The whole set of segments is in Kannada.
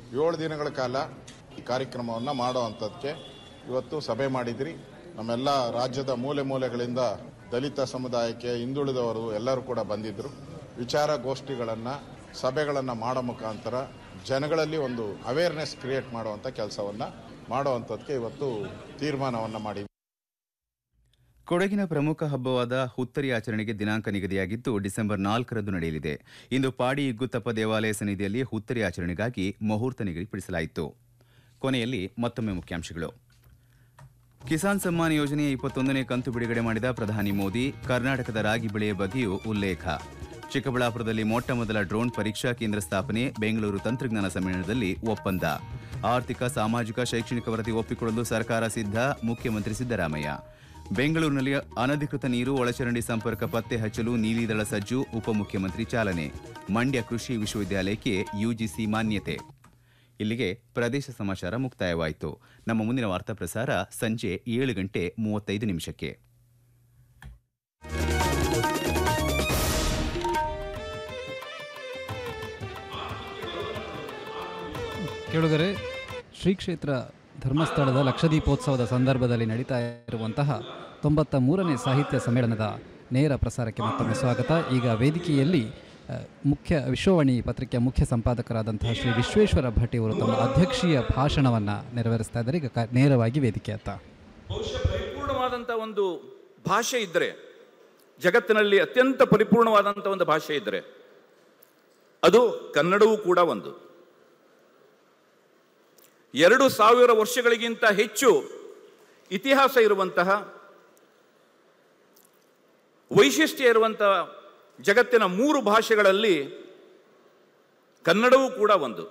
ಏಳು ದಿನಗಳ ಕಾಲ ಈ ಕಾರ್ಯಕ್ರಮವನ್ನು ಮಾಡುವಂಥದ್ದಕ್ಕೆ ಇವತ್ತು ಸಭೆ ಮಾಡಿದ್ರಿ ನಮ್ಮೆಲ್ಲ ರಾಜ್ಯದ ಮೂಲೆ ಮೂಲೆಗಳಿಂದ ದಲಿತ ಸಮುದಾಯಕ್ಕೆ ಹಿಂದುಳಿದವರು ಎಲ್ಲರೂ ಕೂಡ ಬಂದಿದ್ದರು ವಿಚಾರ ಗೋಷ್ಠಿಗಳನ್ನು ಸಭೆಗಳನ್ನು ಮಾಡೋ ಮುಖಾಂತರ ಜನಗಳಲ್ಲಿ ಒಂದು ಅವೇರ್ನೆಸ್ ಕ್ರಿಯೇಟ್ ಮಾಡುವಂಥ ಕೆಲಸವನ್ನು ಮಾಡುವಂಥದ್ದಕ್ಕೆ ಇವತ್ತು ತೀರ್ಮಾನವನ್ನು ಮಾಡಿದ್ವಿ ಕೊಡಗಿನ ಪ್ರಮುಖ ಹಬ್ಬವಾದ ಹುತ್ತರಿ ಆಚರಣೆಗೆ ದಿನಾಂಕ ನಿಗದಿಯಾಗಿದ್ದು ಡಿಸೆಂಬರ್ ನಾಲ್ಕರಂದು ನಡೆಯಲಿದೆ ಇಂದು ಪಾಡಿ ಇಗ್ಗುತ್ತಪ್ಪ ದೇವಾಲಯ ಸನ್ನಿಧಿಯಲ್ಲಿ ಹುತ್ತರಿ ಆಚರಣೆಗಾಗಿ ಮುಹೂರ್ತ ನಿಗದಿಪಡಿಸಲಾಯಿತು ಕೊನೆಯಲ್ಲಿ ಮತ್ತೊಮ್ಮೆ ಮುಖ್ಯಾಂಶಗಳು ಕಿಸಾನ್ ಸಮ್ಮಾನ್ ಯೋಜನೆಯ ಇಪ್ಪತ್ತೊಂದನೇ ಕಂತು ಬಿಡುಗಡೆ ಮಾಡಿದ ಪ್ರಧಾನಿ ಮೋದಿ ಕರ್ನಾಟಕದ ರಾಗಿ ಬೆಳೆಯ ಬಗ್ಗೆಯೂ ಉಲ್ಲೇಖ ಚಿಕ್ಕಬಳ್ಳಾಪುರದಲ್ಲಿ ಮೊಟ್ಟ ಮೊದಲ ಡ್ರೋನ್ ಪರೀಕ್ಷಾ ಕೇಂದ್ರ ಸ್ಥಾಪನೆ ಬೆಂಗಳೂರು ತಂತ್ರಜ್ಞಾನ ಸಮ್ಮೇಳನದಲ್ಲಿ ಒಪ್ಪಂದ ಆರ್ಥಿಕ ಸಾಮಾಜಿಕ ಶೈಕ್ಷಣಿಕ ವರದಿ ಒಪ್ಪಿಕೊಳ್ಳಲು ಸರ್ಕಾರ ಸಿದ್ಧ ಮುಖ್ಯಮಂತ್ರಿ ಸಿದ್ದರಾಮಯ್ಯ ಬೆಂಗಳೂರಿನಲ್ಲಿ ಅನಧಿಕೃತ ನೀರು ಒಳಚರಂಡಿ ಸಂಪರ್ಕ ಪತ್ತೆ ಹಚ್ಚಲು ನೀಲಿದಳ ಸಜ್ಜು ಉಪಮುಖ್ಯಮಂತ್ರಿ ಚಾಲನೆ ಮಂಡ್ಯ ಕೃಷಿ ವಿಶ್ವವಿದ್ಯಾಲಯಕ್ಕೆ ಯುಜಿಸಿ ಮಾನ್ಯತೆ ಇಲ್ಲಿಗೆ ಪ್ರದೇಶ ಸಮಾಚಾರ ಮುಕ್ತಾಯವಾಯಿತು ನಮ್ಮ ಮುಂದಿನ ವಾರ್ತಾ ಪ್ರಸಾರ ಸಂಜೆ ಏಳು ಗಂಟೆ ಮೂವತ್ತೈದು ನಿಮಿಷಕ್ಕೆ ಕೇಳುಗರೆ ಶ್ರೀ ಕ್ಷೇತ್ರ ಧರ್ಮಸ್ಥಳದ ಲಕ್ಷದೀಪೋತ್ಸವದ ಸಂದರ್ಭದಲ್ಲಿ ನಡೀತಾ ಇರುವಂತಹ ತೊಂಬತ್ತ ಮೂರನೇ ಸಾಹಿತ್ಯ ಸಮ್ಮೇಳನದ ನೇರ ಪ್ರಸಾರಕ್ಕೆ ಮತ್ತೊಮ್ಮೆ ಸ್ವಾಗತ ಈಗ ವೇದಿಕೆಯಲ್ಲಿ ಆ, ಮುಖ್ಯ ವಿಶ್ವವಾಣಿ ಪತ್ರಿಕೆಯ ಮುಖ್ಯ ಸಂಪಾದಕರಾದಂತಹ ಶ್ರೀ ವಿಶ್ವೇಶ್ವರ ಭಟ್ ಇವರು ತಮ್ಮ ಅಧ್ಯಕ್ಷೀಯ ಭಾಷಣವನ್ನು ನೆರವೇರಿಸ್ತಾ ಇದ್ದಾರೆ ಈಗ ಕ- ನೇರವಾಗಿ ವೇದಿಕೆ ಅತ್ತ ಬಹುಶಃ ಪರಿಪೂರ್ಣವಾದಂಥ ಒಂದು ಭಾಷೆ ಇದ್ದರೆ ಜಗತ್ತಿನಲ್ಲಿ ಅತ್ಯಂತ ಪರಿಪೂರ್ಣವಾದಂಥ ಒಂದು ಭಾಷೆ ಇದ್ದರೆ ಅದು ಕನ್ನಡವೂ ಕೂಡ ಒಂದು ಎರಡು ಸಾವಿರ ವರ್ಷಗಳಿಗಿಂತ ಹೆಚ್ಚು ಇತಿಹಾಸ ಇರುವಂತಹ ವೈಶಿಷ್ಟ್ಯ ಇರುವಂತಹ ಜಗತ್ತಿನ ಮೂರು ಭಾಷೆಗಳಲ್ಲಿ ಕನ್ನಡವೂ ಕೂಡ ಒಂದು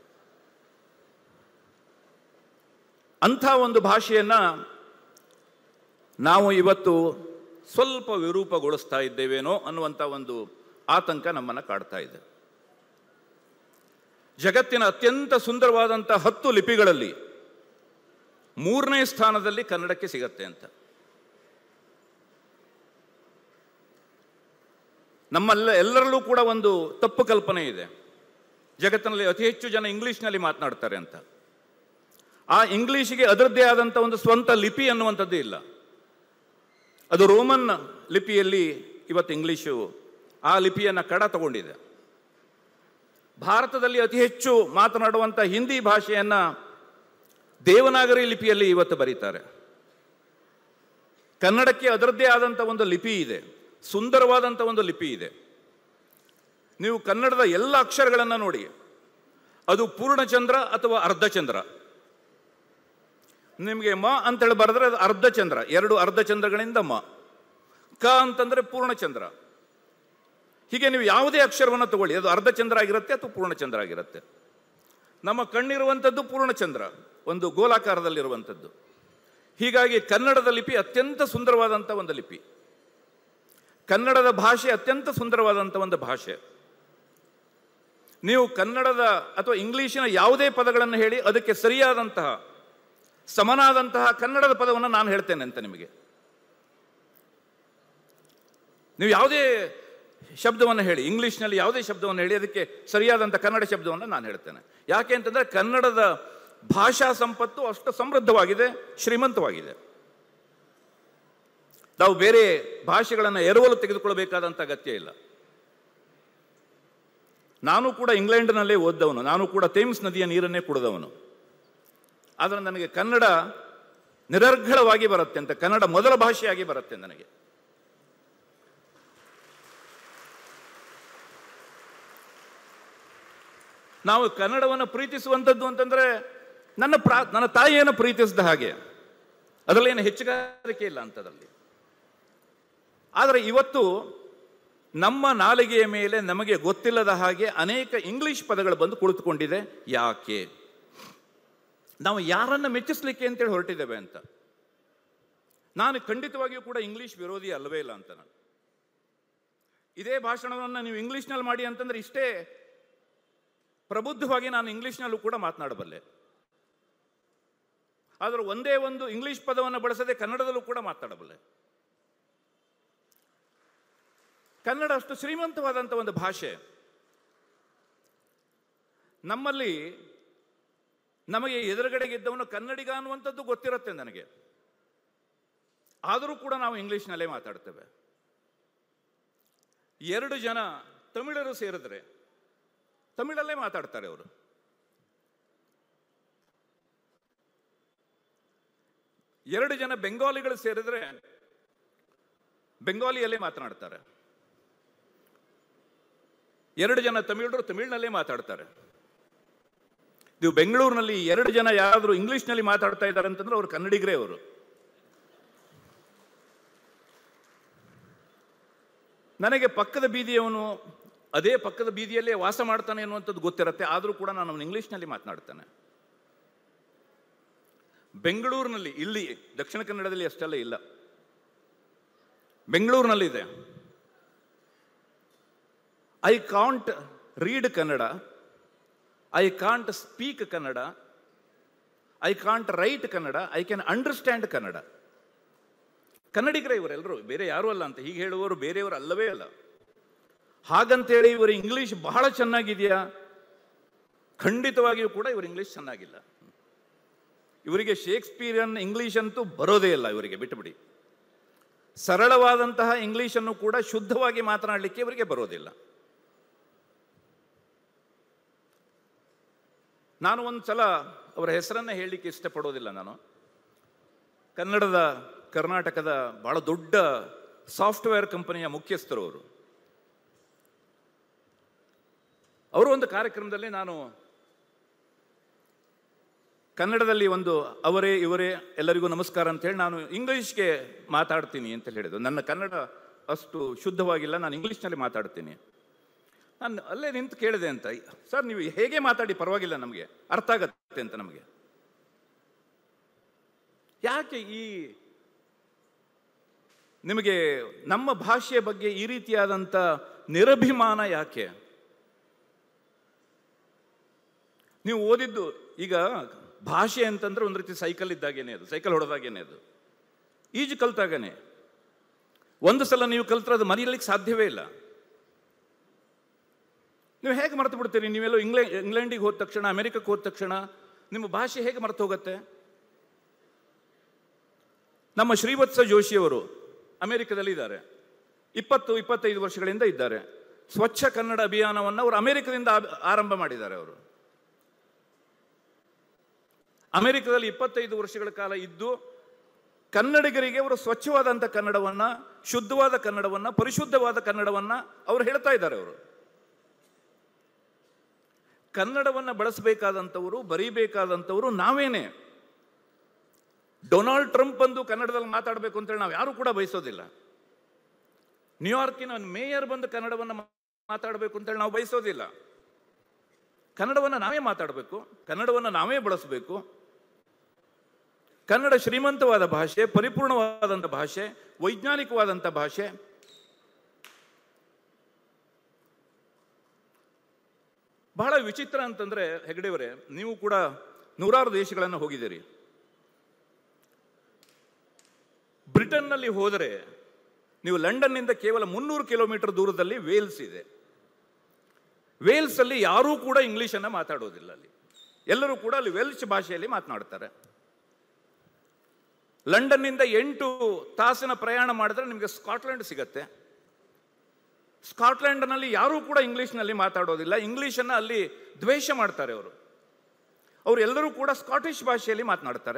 ಅಂಥ ಒಂದು ಭಾಷೆಯನ್ನ ನಾವು ಇವತ್ತು ಸ್ವಲ್ಪ ವಿರೂಪಗೊಳಿಸ್ತಾ ಇದ್ದೇವೇನೋ ಅನ್ನುವಂಥ ಒಂದು ಆತಂಕ ನಮ್ಮನ್ನು ಕಾಡ್ತಾ ಇದೆ ಜಗತ್ತಿನ ಅತ್ಯಂತ ಸುಂದರವಾದಂಥ ಹತ್ತು ಲಿಪಿಗಳಲ್ಲಿ ಮೂರನೇ ಸ್ಥಾನದಲ್ಲಿ ಕನ್ನಡಕ್ಕೆ ಸಿಗತ್ತೆ ಅಂತ ನಮ್ಮೆಲ್ಲ ಎಲ್ಲರಲ್ಲೂ ಕೂಡ ಒಂದು ತಪ್ಪು ಕಲ್ಪನೆ ಇದೆ ಜಗತ್ತಿನಲ್ಲಿ ಅತಿ ಹೆಚ್ಚು ಜನ ಇಂಗ್ಲಿಷ್ನಲ್ಲಿ ಮಾತನಾಡ್ತಾರೆ ಅಂತ ಆ ಇಂಗ್ಲಿಷಿಗೆ ಅದರದ್ದೇ ಆದಂಥ ಒಂದು ಸ್ವಂತ ಲಿಪಿ ಅನ್ನುವಂಥದ್ದು ಇಲ್ಲ ಅದು ರೋಮನ್ ಲಿಪಿಯಲ್ಲಿ ಇವತ್ತು ಇಂಗ್ಲಿಷು ಆ ಲಿಪಿಯನ್ನು ಕಡ ತಗೊಂಡಿದೆ ಭಾರತದಲ್ಲಿ ಅತಿ ಹೆಚ್ಚು ಮಾತನಾಡುವಂಥ ಹಿಂದಿ ಭಾಷೆಯನ್ನು ದೇವನಾಗರಿ ಲಿಪಿಯಲ್ಲಿ ಇವತ್ತು ಬರೀತಾರೆ ಕನ್ನಡಕ್ಕೆ ಅದರದ್ದೇ ಆದಂಥ ಒಂದು ಲಿಪಿ ಇದೆ ಸುಂದರವಾದಂಥ ಒಂದು ಲಿಪಿ ಇದೆ ನೀವು ಕನ್ನಡದ ಎಲ್ಲ ಅಕ್ಷರಗಳನ್ನು ನೋಡಿ ಅದು ಪೂರ್ಣಚಂದ್ರ ಅಥವಾ ಅರ್ಧಚಂದ್ರ ನಿಮಗೆ ಮ ಅಂತೇಳಿ ಬರೆದ್ರೆ ಅದು ಅರ್ಧಚಂದ್ರ ಎರಡು ಅರ್ಧಚಂದ್ರಗಳಿಂದ ಮ ಕ ಅಂತಂದ್ರೆ ಪೂರ್ಣಚಂದ್ರ ಹೀಗೆ ನೀವು ಯಾವುದೇ ಅಕ್ಷರವನ್ನು ತಗೊಳ್ಳಿ ಅದು ಅರ್ಧಚಂದ್ರ ಆಗಿರುತ್ತೆ ಅಥವಾ ಪೂರ್ಣಚಂದ್ರ ಆಗಿರುತ್ತೆ ನಮ್ಮ ಕಣ್ಣಿರುವಂಥದ್ದು ಪೂರ್ಣಚಂದ್ರ ಒಂದು ಗೋಲಾಕಾರದಲ್ಲಿರುವಂಥದ್ದು ಹೀಗಾಗಿ ಕನ್ನಡದ ಲಿಪಿ ಅತ್ಯಂತ ಸುಂದರವಾದಂಥ ಒಂದು ಲಿಪಿ ಕನ್ನಡದ ಭಾಷೆ ಅತ್ಯಂತ ಸುಂದರವಾದಂಥ ಒಂದು ಭಾಷೆ ನೀವು ಕನ್ನಡದ ಅಥವಾ ಇಂಗ್ಲಿಶಿನ ಯಾವುದೇ ಪದಗಳನ್ನು ಹೇಳಿ ಅದಕ್ಕೆ ಸರಿಯಾದಂತಹ ಸಮನಾದಂತಹ ಕನ್ನಡದ ಪದವನ್ನು ನಾನು ಹೇಳ್ತೇನೆ ಅಂತ ನಿಮಗೆ ನೀವು ಯಾವುದೇ ಶಬ್ದವನ್ನು ಹೇಳಿ ಇಂಗ್ಲಿಷ್ನಲ್ಲಿ ಯಾವುದೇ ಶಬ್ದವನ್ನು ಹೇಳಿ ಅದಕ್ಕೆ ಸರಿಯಾದಂಥ ಕನ್ನಡ ಶಬ್ದವನ್ನು ನಾನು ಹೇಳ್ತೇನೆ ಯಾಕೆ ಅಂತಂದರೆ ಕನ್ನಡದ ಭಾಷಾ ಸಂಪತ್ತು ಅಷ್ಟು ಸಮೃದ್ಧವಾಗಿದೆ ಶ್ರೀಮಂತವಾಗಿದೆ ನಾವು ಬೇರೆ ಭಾಷೆಗಳನ್ನು ಎರವಲು ತೆಗೆದುಕೊಳ್ಳಬೇಕಾದಂಥ ಅಗತ್ಯ ಇಲ್ಲ ನಾನು ಕೂಡ ಇಂಗ್ಲೆಂಡ್ನಲ್ಲೇ ಓದ್ದವನು ನಾನು ಕೂಡ ಥೇಮ್ಸ್ ನದಿಯ ನೀರನ್ನೇ ಕುಡಿದವನು ಆದರೆ ನನಗೆ ಕನ್ನಡ ನಿರರ್ಗಳವಾಗಿ ಬರುತ್ತೆ ಅಂತ ಕನ್ನಡ ಮೊದಲ ಭಾಷೆಯಾಗಿ ಬರುತ್ತೆ ನನಗೆ ನಾವು ಕನ್ನಡವನ್ನು ಪ್ರೀತಿಸುವಂಥದ್ದು ಅಂತಂದ್ರೆ ನನ್ನ ಪ್ರಾ ನನ್ನ ತಾಯಿಯನ್ನು ಪ್ರೀತಿಸಿದ ಹಾಗೆ ಅದರಲ್ಲಿ ಏನು ಹೆಚ್ಚುಗಾರಿಕೆ ಇಲ್ಲ ಅಂಥದ್ರಲ್ಲಿ ಆದರೆ ಇವತ್ತು ನಮ್ಮ ನಾಲಿಗೆಯ ಮೇಲೆ ನಮಗೆ ಗೊತ್ತಿಲ್ಲದ ಹಾಗೆ ಅನೇಕ ಇಂಗ್ಲಿಷ್ ಪದಗಳು ಬಂದು ಕುಳಿತುಕೊಂಡಿದೆ ಯಾಕೆ ನಾವು ಯಾರನ್ನ ಮೆಚ್ಚಿಸ್ಲಿಕ್ಕೆ ಅಂತೇಳಿ ಹೊರಟಿದ್ದೇವೆ ಅಂತ ನಾನು ಖಂಡಿತವಾಗಿಯೂ ಕೂಡ ಇಂಗ್ಲಿಷ್ ವಿರೋಧಿ ಅಲ್ಲವೇ ಇಲ್ಲ ಅಂತ ನಾನು ಇದೇ ಭಾಷಣವನ್ನು ನೀವು ಇಂಗ್ಲಿಷ್ನಲ್ಲಿ ಮಾಡಿ ಅಂತಂದ್ರೆ ಇಷ್ಟೇ ಪ್ರಬುದ್ಧವಾಗಿ ನಾನು ಇಂಗ್ಲಿಷ್ನಲ್ಲೂ ಕೂಡ ಮಾತನಾಡಬಲ್ಲೆ ಆದರೆ ಒಂದೇ ಒಂದು ಇಂಗ್ಲಿಷ್ ಪದವನ್ನು ಬಳಸದೆ ಕನ್ನಡದಲ್ಲೂ ಕೂಡ ಮಾತನಾಡಬಲ್ಲೆ ಕನ್ನಡ ಅಷ್ಟು ಶ್ರೀಮಂತವಾದಂಥ ಒಂದು ಭಾಷೆ ನಮ್ಮಲ್ಲಿ ನಮಗೆ ಎದುರುಗಡೆಗಿದ್ದವನು ಕನ್ನಡಿಗ ಅನ್ನುವಂಥದ್ದು ಗೊತ್ತಿರುತ್ತೆ ನನಗೆ ಆದರೂ ಕೂಡ ನಾವು ಇಂಗ್ಲಿಷ್ನಲ್ಲೇ ಮಾತಾಡ್ತೇವೆ ಎರಡು ಜನ ತಮಿಳರು ಸೇರಿದ್ರೆ ತಮಿಳಲ್ಲೇ ಮಾತಾಡ್ತಾರೆ ಅವರು ಎರಡು ಜನ ಬೆಂಗಾಲಿಗಳು ಸೇರಿದ್ರೆ ಬೆಂಗಾಲಿಯಲ್ಲೇ ಮಾತನಾಡ್ತಾರೆ ಎರಡು ಜನ ತಮಿಳರು ತಮಿಳಿನಲ್ಲೇ ಮಾತಾಡ್ತಾರೆ ನೀವು ಬೆಂಗಳೂರಿನಲ್ಲಿ ಎರಡು ಜನ ಯಾರಾದರೂ ಇಂಗ್ಲಿಷ್ನಲ್ಲಿ ಮಾತಾಡ್ತಾ ಇದ್ದಾರೆ ಅಂತಂದ್ರೆ ಅವರು ಕನ್ನಡಿಗರೇ ಅವರು ನನಗೆ ಪಕ್ಕದ ಬೀದಿಯವನು ಅದೇ ಪಕ್ಕದ ಬೀದಿಯಲ್ಲೇ ವಾಸ ಮಾಡ್ತಾನೆ ಅನ್ನುವಂಥದ್ದು ಗೊತ್ತಿರುತ್ತೆ ಆದರೂ ಕೂಡ ನಾನು ಅವನು ಇಂಗ್ಲಿಷ್ನಲ್ಲಿ ಮಾತನಾಡ್ತಾನೆ ಬೆಂಗಳೂರಿನಲ್ಲಿ ಇಲ್ಲಿ ದಕ್ಷಿಣ ಕನ್ನಡದಲ್ಲಿ ಅಷ್ಟೆಲ್ಲ ಇಲ್ಲ ಬೆಂಗಳೂರಿನಲ್ಲಿದೆ I can't read Kannada I can't speak Kannada I can't write Kannada I can understand Kannada ಕನ್ನಡಿಗರೇ ಇವರೆಲ್ಲರೂ ಬೇರೆ ಯಾರೂ ಅಲ್ಲ ಅಂತ ಹೀಗೆ ಹೇಳುವವರು ಬೇರೆಯವರು ಅಲ್ಲವೇ ಅಲ್ಲ ಹಾಗಂತೇಳಿ ಇವರು ಇಂಗ್ಲಿಷ್ ಬಹಳ ಚೆನ್ನಾಗಿದೆಯಾ ಖಂಡಿತವಾಗಿಯೂ ಕೂಡ ಇವರು ಇಂಗ್ಲಿಷ್ ಚೆನ್ನಾಗಿಲ್ಲ ಇವರಿಗೆ ಶೇಕ್ಸ್ಪಿಯರನ್ ಇಂಗ್ಲಿಷ್ ಅಂತೂ ಬರೋದೇ ಇಲ್ಲ ಇವರಿಗೆ ಬಿಟ್ಟುಬಿಡಿ ಸರಳವಾದಂತಹ ಇಂಗ್ಲಿಷನ್ನು ಕೂಡ ಶುದ್ಧವಾಗಿ ಮಾತನಾಡಲಿಕ್ಕೆ ಇವರಿಗೆ ಬರೋದಿಲ್ಲ ನಾನು ಒಂದು ಸಲ ಅವರ ಹೆಸರನ್ನ ಹೇಳಲಿಕ್ಕೆ ಇಷ್ಟಪಡೋದಿಲ್ಲ ನಾನು ಕನ್ನಡದ ಕರ್ನಾಟಕದ ಬಹಳ ದೊಡ್ಡ ಸಾಫ್ಟ್ವೇರ್ ಕಂಪನಿಯ ಮುಖ್ಯಸ್ಥರು ಅವರು ಅವರು ಒಂದು ಕಾರ್ಯಕ್ರಮದಲ್ಲಿ ನಾನು ಕನ್ನಡದಲ್ಲಿ ಒಂದು ಅವರೇ ಇವರೇ ಎಲ್ಲರಿಗೂ ನಮಸ್ಕಾರ ಅಂತ ಹೇಳಿ ನಾನು ಇಂಗ್ಲಿಷ್ಗೆ ಮಾತಾಡ್ತೀನಿ ಅಂತ ಹೇಳಿದ್ದು ನನ್ನ ಕನ್ನಡ ಅಷ್ಟು ಶುದ್ಧವಾಗಿಲ್ಲ ನಾನು ಇಂಗ್ಲಿಷ್ನಲ್ಲಿ ಮಾತಾಡ್ತೀನಿ ನಾನು ಅಲ್ಲೇ ನಿಂತು ಕೇಳಿದೆ ಅಂತ ಸರ್ ನೀವು ಹೇಗೆ ಮಾತಾಡಿ ಪರವಾಗಿಲ್ಲ ನಮಗೆ ಅರ್ಥ ಆಗತ್ತೆ ಅಂತ ನಮಗೆ ಯಾಕೆ ಈ ನಿಮಗೆ ನಮ್ಮ ಭಾಷೆಯ ಬಗ್ಗೆ ಈ ರೀತಿಯಾದಂಥ ನಿರಭಿಮಾನ ಯಾಕೆ ನೀವು ಓದಿದ್ದು ಈಗ ಭಾಷೆ ಅಂತಂದ್ರೆ ಒಂದು ರೀತಿ ಸೈಕಲ್ ಇದ್ದಾಗೇನೆ ಅದು ಸೈಕಲ್ ಹೊಡೆದಾಗೇನೆ ಅದು ಈಜು ಕಲ್ತಾಗನೆ ಒಂದು ಸಲ ನೀವು ಕಲ್ತ್ರೆ ಅದು ಮರೆಯಲಿಕ್ಕೆ ಸಾಧ್ಯವೇ ಇಲ್ಲ ನೀವು ಹೇಗೆ ಮರೆತು ಬಿಡ್ತೀರಿ ನೀವೆಲ್ಲೋ ಇಂಗ್ಲೆಂಡ್ ಇಂಗ್ಲೆಂಡಿಗೆ ಹೋದ ತಕ್ಷಣ ಅಮೆರಿಕಕ್ಕೆ ಹೋದ ತಕ್ಷಣ ನಿಮ್ಮ ಭಾಷೆ ಹೇಗೆ ಮರೆತು ಹೋಗುತ್ತೆ ನಮ್ಮ ಶ್ರೀವತ್ಸ ಜೋಶಿಯವರು ಅಮೆರಿಕದಲ್ಲಿ ಇದ್ದಾರೆ ಇಪ್ಪತ್ತು ಇಪ್ಪತ್ತೈದು ವರ್ಷಗಳಿಂದ ಇದ್ದಾರೆ ಸ್ವಚ್ಛ ಕನ್ನಡ ಅಭಿಯಾನವನ್ನು ಅವರು ಅಮೆರಿಕದಿಂದ ಆ- ಆರಂಭ ಮಾಡಿದ್ದಾರೆ ಅವರು ಅಮೆರಿಕದಲ್ಲಿ ಇಪ್ಪತ್ತೈದು ವರ್ಷಗಳ ಕಾಲ ಇದ್ದು ಕನ್ನಡಿಗರಿಗೆ ಅವರು ಸ್ವಚ್ಛವಾದಂಥ ಕನ್ನಡವನ್ನ ಶುದ್ಧವಾದ ಕನ್ನಡವನ್ನ ಪರಿಶುದ್ಧವಾದ ಕನ್ನಡವನ್ನ ಅವರು ಹೇಳ್ತಾ ಇದ್ದಾರೆ ಅವರು ಕನ್ನಡವನ್ನ ಬಳಸಬೇಕಾದಂಥವರು ಬರೀಬೇಕಾದಂಥವರು ನಾವೇನೆ ಡೊನಾಲ್ಡ್ ಟ್ರಂಪ್ ಬಂದು ಕನ್ನಡದಲ್ಲಿ ಮಾತಾಡಬೇಕು ಅಂತೇಳಿ ನಾವು ಯಾರು ಕೂಡ ಬಯಸೋದಿಲ್ಲ ನ್ಯೂಯಾರ್ಕಿನ ಮೇಯರ್ ಬಂದು ಕನ್ನಡವನ್ನು ಮಾತಾಡಬೇಕು ಅಂತೇಳಿ ನಾವು ಬಯಸೋದಿಲ್ಲ ಕನ್ನಡವನ್ನು ನಾವೇ ಮಾತಾಡಬೇಕು ಕನ್ನಡವನ್ನು ನಾವೇ ಬಳಸಬೇಕು ಕನ್ನಡ ಶ್ರೀಮಂತವಾದ ಭಾಷೆ ಪರಿಪೂರ್ಣವಾದಂಥ ಭಾಷೆ ವೈಜ್ಞಾನಿಕವಾದಂಥ ಭಾಷೆ ಬಹಳ ವಿಚಿತ್ರ ಅಂತಂದ್ರೆ ಹೆಗಡೆಯವರೇ ನೀವು ಕೂಡ ನೂರಾರು ದೇಶಗಳನ್ನು ಹೋಗಿದ್ದೀರಿ ಬ್ರಿಟನ್ನಲ್ಲಿ ಹೋದರೆ ನೀವು ಲಂಡನ್ನಿಂದ ಕೇವಲ ಮುನ್ನೂರು ಕಿಲೋಮೀಟರ್ ದೂರದಲ್ಲಿ ವೇಲ್ಸ್ ಇದೆ ವೇಲ್ಸ್ ಅಲ್ಲಿ ಯಾರೂ ಕೂಡ ಇಂಗ್ಲಿಷನ್ನು ಮಾತಾಡೋದಿಲ್ಲ ಅಲ್ಲಿ ಎಲ್ಲರೂ ಕೂಡ ಅಲ್ಲಿ ವೆಲ್ಚ್ ಭಾಷೆಯಲ್ಲಿ ಮಾತನಾಡ್ತಾರೆ ಲಂಡನ್ನಿಂದ ಎಂಟು ತಾಸಿನ ಪ್ರಯಾಣ ಮಾಡಿದ್ರೆ ನಿಮಗೆ ಸ್ಕಾಟ್ಲೆಂಡ್ ಸಿಗತ್ತೆ ಸ್ಕಾಟ್ಲೆಂಡ್ನಲ್ಲಿ ಯಾರೂ ಕೂಡ ಇಂಗ್ಲಿಷ್ನಲ್ಲಿ ಮಾತಾಡೋದಿಲ್ಲ ಇಂಗ್ಲಿಷನ್ನು ಅಲ್ಲಿ ದ್ವೇಷ ಮಾಡ್ತಾರೆ ಅವರು ಅವರು ಎಲ್ಲರೂ ಕೂಡ ಸ್ಕಾಟಿಷ್ ಭಾಷೆಯಲ್ಲಿ ಮಾತನಾಡ್ತಾರೆ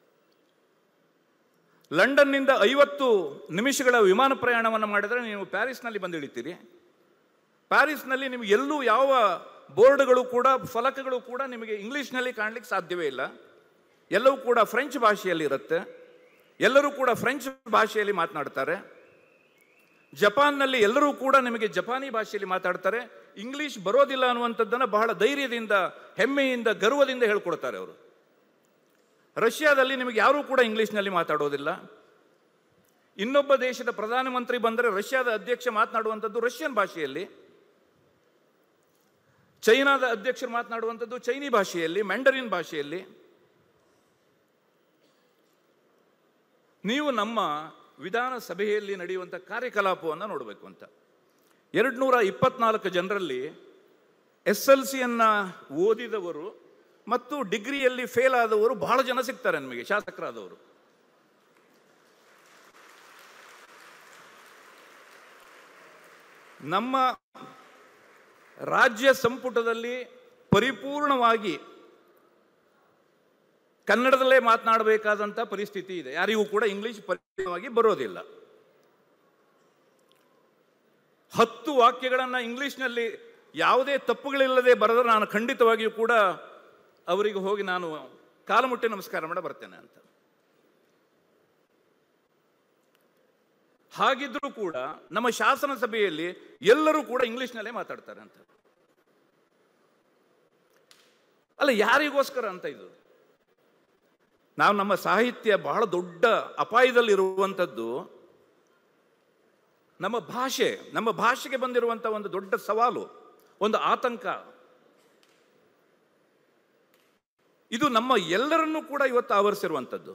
ಲಂಡನ್ನಿಂದ ಐವತ್ತು ನಿಮಿಷಗಳ ವಿಮಾನ ಪ್ರಯಾಣವನ್ನು ಮಾಡಿದರೆ ನೀವು ಪ್ಯಾರಿಸ್ನಲ್ಲಿ ಬಂದು ಇಳಿತೀರಿ ಪ್ಯಾರಿಸ್ನಲ್ಲಿ ನಿಮಗೆ ಎಲ್ಲೂ ಯಾವ ಬೋರ್ಡ್ಗಳು ಕೂಡ ಫಲಕಗಳು ಕೂಡ ನಿಮಗೆ ಇಂಗ್ಲಿಷ್ನಲ್ಲಿ ಕಾಣಲಿಕ್ಕೆ ಸಾಧ್ಯವೇ ಇಲ್ಲ ಎಲ್ಲವೂ ಕೂಡ ಫ್ರೆಂಚ್ ಭಾಷೆಯಲ್ಲಿ ಇರುತ್ತೆ ಎಲ್ಲರೂ ಕೂಡ ಫ್ರೆಂಚ್ ಭಾಷೆಯಲ್ಲಿ ಮಾತನಾಡ್ತಾರೆ ಜಪಾನ್ನಲ್ಲಿ ಎಲ್ಲರೂ ಕೂಡ ನಿಮಗೆ ಜಪಾನಿ ಭಾಷೆಯಲ್ಲಿ ಮಾತಾಡ್ತಾರೆ ಇಂಗ್ಲಿಷ್ ಬರೋದಿಲ್ಲ ಅನ್ನುವಂಥದ್ದನ್ನು ಬಹಳ ಧೈರ್ಯದಿಂದ ಹೆಮ್ಮೆಯಿಂದ ಗರ್ವದಿಂದ ಹೇಳ್ಕೊಡ್ತಾರೆ ಅವರು ರಷ್ಯಾದಲ್ಲಿ ನಿಮಗೆ ಯಾರೂ ಕೂಡ ಇಂಗ್ಲಿಷ್ನಲ್ಲಿ ಮಾತಾಡೋದಿಲ್ಲ ಇನ್ನೊಬ್ಬ ದೇಶದ ಪ್ರಧಾನಮಂತ್ರಿ ಬಂದರೆ ರಷ್ಯಾದ ಅಧ್ಯಕ್ಷ ಮಾತನಾಡುವಂಥದ್ದು ರಷ್ಯನ್ ಭಾಷೆಯಲ್ಲಿ ಚೈನಾದ ಅಧ್ಯಕ್ಷರು ಮಾತನಾಡುವಂಥದ್ದು ಚೈನಿ ಭಾಷೆಯಲ್ಲಿ ಮ್ಯಾಂಡರಿನ್ ಭಾಷೆಯಲ್ಲಿ ನೀವು ನಮ್ಮ ವಿಧಾನಸಭೆಯಲ್ಲಿ ನಡೆಯುವಂಥ ಕಾರ್ಯಕಲಾಪವನ್ನು ನೋಡಬೇಕು ಅಂತ ಎರಡ್ನೂರ ಇಪ್ಪತ್ನಾಲ್ಕು ಜನರಲ್ಲಿ ಎಸ್ ಎಲ್ ಸಿಯನ್ನು ಓದಿದವರು ಮತ್ತು ಡಿಗ್ರಿಯಲ್ಲಿ ಫೇಲ್ ಆದವರು ಬಹಳ ಜನ ಸಿಗ್ತಾರೆ ನಿಮಗೆ ಶಾಸಕರಾದವರು ನಮ್ಮ ರಾಜ್ಯ ಸಂಪುಟದಲ್ಲಿ ಪರಿಪೂರ್ಣವಾಗಿ ಕನ್ನಡದಲ್ಲೇ ಮಾತನಾಡಬೇಕಾದಂಥ ಪರಿಸ್ಥಿತಿ ಇದೆ ಯಾರಿಗೂ ಕೂಡ ಇಂಗ್ಲಿಷ್ ಪರಿಪೂರ್ಣವಾಗಿ ಬರೋದಿಲ್ಲ ಹತ್ತು ವಾಕ್ಯಗಳನ್ನು ಇಂಗ್ಲಿಷ್ನಲ್ಲಿ ಯಾವುದೇ ತಪ್ಪುಗಳಿಲ್ಲದೆ ಬರೆದ್ರೆ ನಾನು ಖಂಡಿತವಾಗಿಯೂ ಕೂಡ ಅವರಿಗೆ ಹೋಗಿ ನಾನು ಕಾಲು ಮುಟ್ಟಿ ನಮಸ್ಕಾರ ಮಾಡ ಬರ್ತೇನೆ ಅಂತ ಹಾಗಿದ್ರೂ ಕೂಡ ನಮ್ಮ ಶಾಸನ ಸಭೆಯಲ್ಲಿ ಎಲ್ಲರೂ ಕೂಡ ಇಂಗ್ಲಿಷ್ನಲ್ಲೇ ಮಾತಾಡ್ತಾರೆ ಅಂತ ಅಲ್ಲ ಯಾರಿಗೋಸ್ಕರ ಅಂತ ಇದು ನಾವು ನಮ್ಮ ಸಾಹಿತ್ಯ ಬಹಳ ದೊಡ್ಡ ಅಪಾಯದಲ್ಲಿರುವಂಥದ್ದು ನಮ್ಮ ಭಾಷೆ ನಮ್ಮ ಭಾಷೆಗೆ ಬಂದಿರುವಂಥ ಒಂದು ದೊಡ್ಡ ಸವಾಲು ಒಂದು ಆತಂಕ ಇದು ನಮ್ಮ ಎಲ್ಲರನ್ನೂ ಕೂಡ ಇವತ್ತು ಆವರಿಸಿರುವಂಥದ್ದು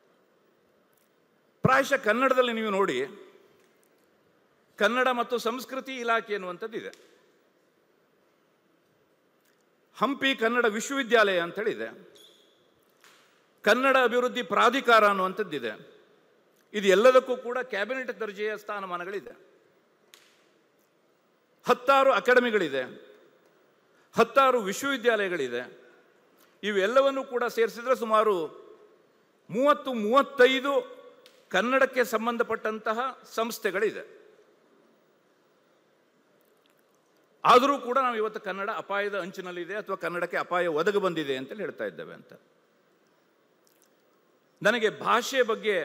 ಪ್ರಾಯಶಃ ಕನ್ನಡದಲ್ಲಿ ನೀವು ನೋಡಿ ಕನ್ನಡ ಮತ್ತು ಸಂಸ್ಕೃತಿ ಇಲಾಖೆ ಎನ್ನುವಂಥದ್ದು ಇದೆ ಹಂಪಿ ಕನ್ನಡ ವಿಶ್ವವಿದ್ಯಾಲಯ ಅಂತೇಳಿದೆ ಕನ್ನಡ ಅಭಿವೃದ್ಧಿ ಪ್ರಾಧಿಕಾರ ಅನ್ನುವಂಥದ್ದಿದೆ ಇದು ಎಲ್ಲದಕ್ಕೂ ಕೂಡ ಕ್ಯಾಬಿನೆಟ್ ದರ್ಜೆಯ ಸ್ಥಾನಮಾನಗಳಿದೆ ಹತ್ತಾರು ಅಕಾಡೆಮಿಗಳಿದೆ ಹತ್ತಾರು ವಿಶ್ವವಿದ್ಯಾಲಯಗಳಿದೆ ಇವೆಲ್ಲವನ್ನು ಕೂಡ ಸೇರಿಸಿದ್ರೆ ಸುಮಾರು ಮೂವತ್ತು ಮೂವತ್ತೈದು ಕನ್ನಡಕ್ಕೆ ಸಂಬಂಧಪಟ್ಟಂತಹ ಸಂಸ್ಥೆಗಳಿದೆ ಆದರೂ ಕೂಡ ನಾವು ಇವತ್ತು ಕನ್ನಡ ಅಪಾಯದ ಅಂಚಿನಲ್ಲಿದೆ ಅಥವಾ ಕನ್ನಡಕ್ಕೆ ಅಪಾಯ ಒದಗ ಬಂದಿದೆ ಅಂತೇಳಿ ಹೇಳ್ತಾ ಇದ್ದೇವೆ ಅಂತ ನನಗೆ ಭಾಷೆ ಬಗ್ಗೆ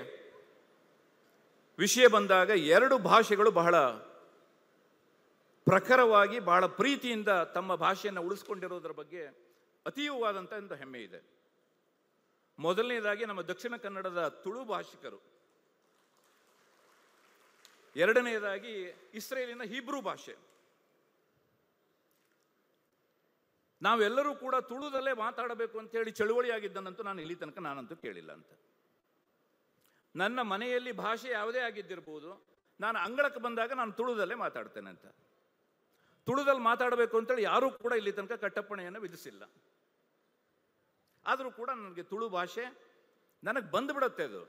ವಿಷಯ ಬಂದಾಗ ಎರಡು ಭಾಷೆಗಳು ಬಹಳ ಪ್ರಖರವಾಗಿ ಬಹಳ ಪ್ರೀತಿಯಿಂದ ತಮ್ಮ ಭಾಷೆಯನ್ನು ಉಳಿಸ್ಕೊಂಡಿರೋದ್ರ ಬಗ್ಗೆ ಅತೀವವಾದಂಥ ಒಂದು ಹೆಮ್ಮೆ ಇದೆ ಮೊದಲನೇದಾಗಿ ನಮ್ಮ ದಕ್ಷಿಣ ಕನ್ನಡದ ತುಳು ಭಾಷಿಕರು ಎರಡನೆಯದಾಗಿ ಇಸ್ರೇಲಿನ ಹೀಬ್ರೂ ಭಾಷೆ ನಾವೆಲ್ಲರೂ ಕೂಡ ತುಳುದಲ್ಲೇ ಮಾತಾಡಬೇಕು ಅಂತ ಹೇಳಿ ಚಳುವಳಿಯಾಗಿದ್ದನಂತೂ ನಾನು ಇಲ್ಲಿ ತನಕ ನಾನಂತೂ ಕೇಳಿಲ್ಲ ಅಂತ ನನ್ನ ಮನೆಯಲ್ಲಿ ಭಾಷೆ ಯಾವುದೇ ಆಗಿದ್ದಿರ್ಬೋದು ನಾನು ಅಂಗಳಕ್ಕೆ ಬಂದಾಗ ನಾನು ತುಳುದಲ್ಲೇ ಮಾತಾಡ್ತೇನೆ ಅಂತ ತುಳುದಲ್ಲಿ ಮಾತಾಡಬೇಕು ಅಂತೇಳಿ ಯಾರೂ ಕೂಡ ಇಲ್ಲಿ ತನಕ ಕಟ್ಟಪ್ಪಣೆಯನ್ನು ವಿಧಿಸಿಲ್ಲ ಆದರೂ ಕೂಡ ನನಗೆ ತುಳು ಭಾಷೆ ನನಗೆ ಬಂದುಬಿಡತ್ತೆ ಅದು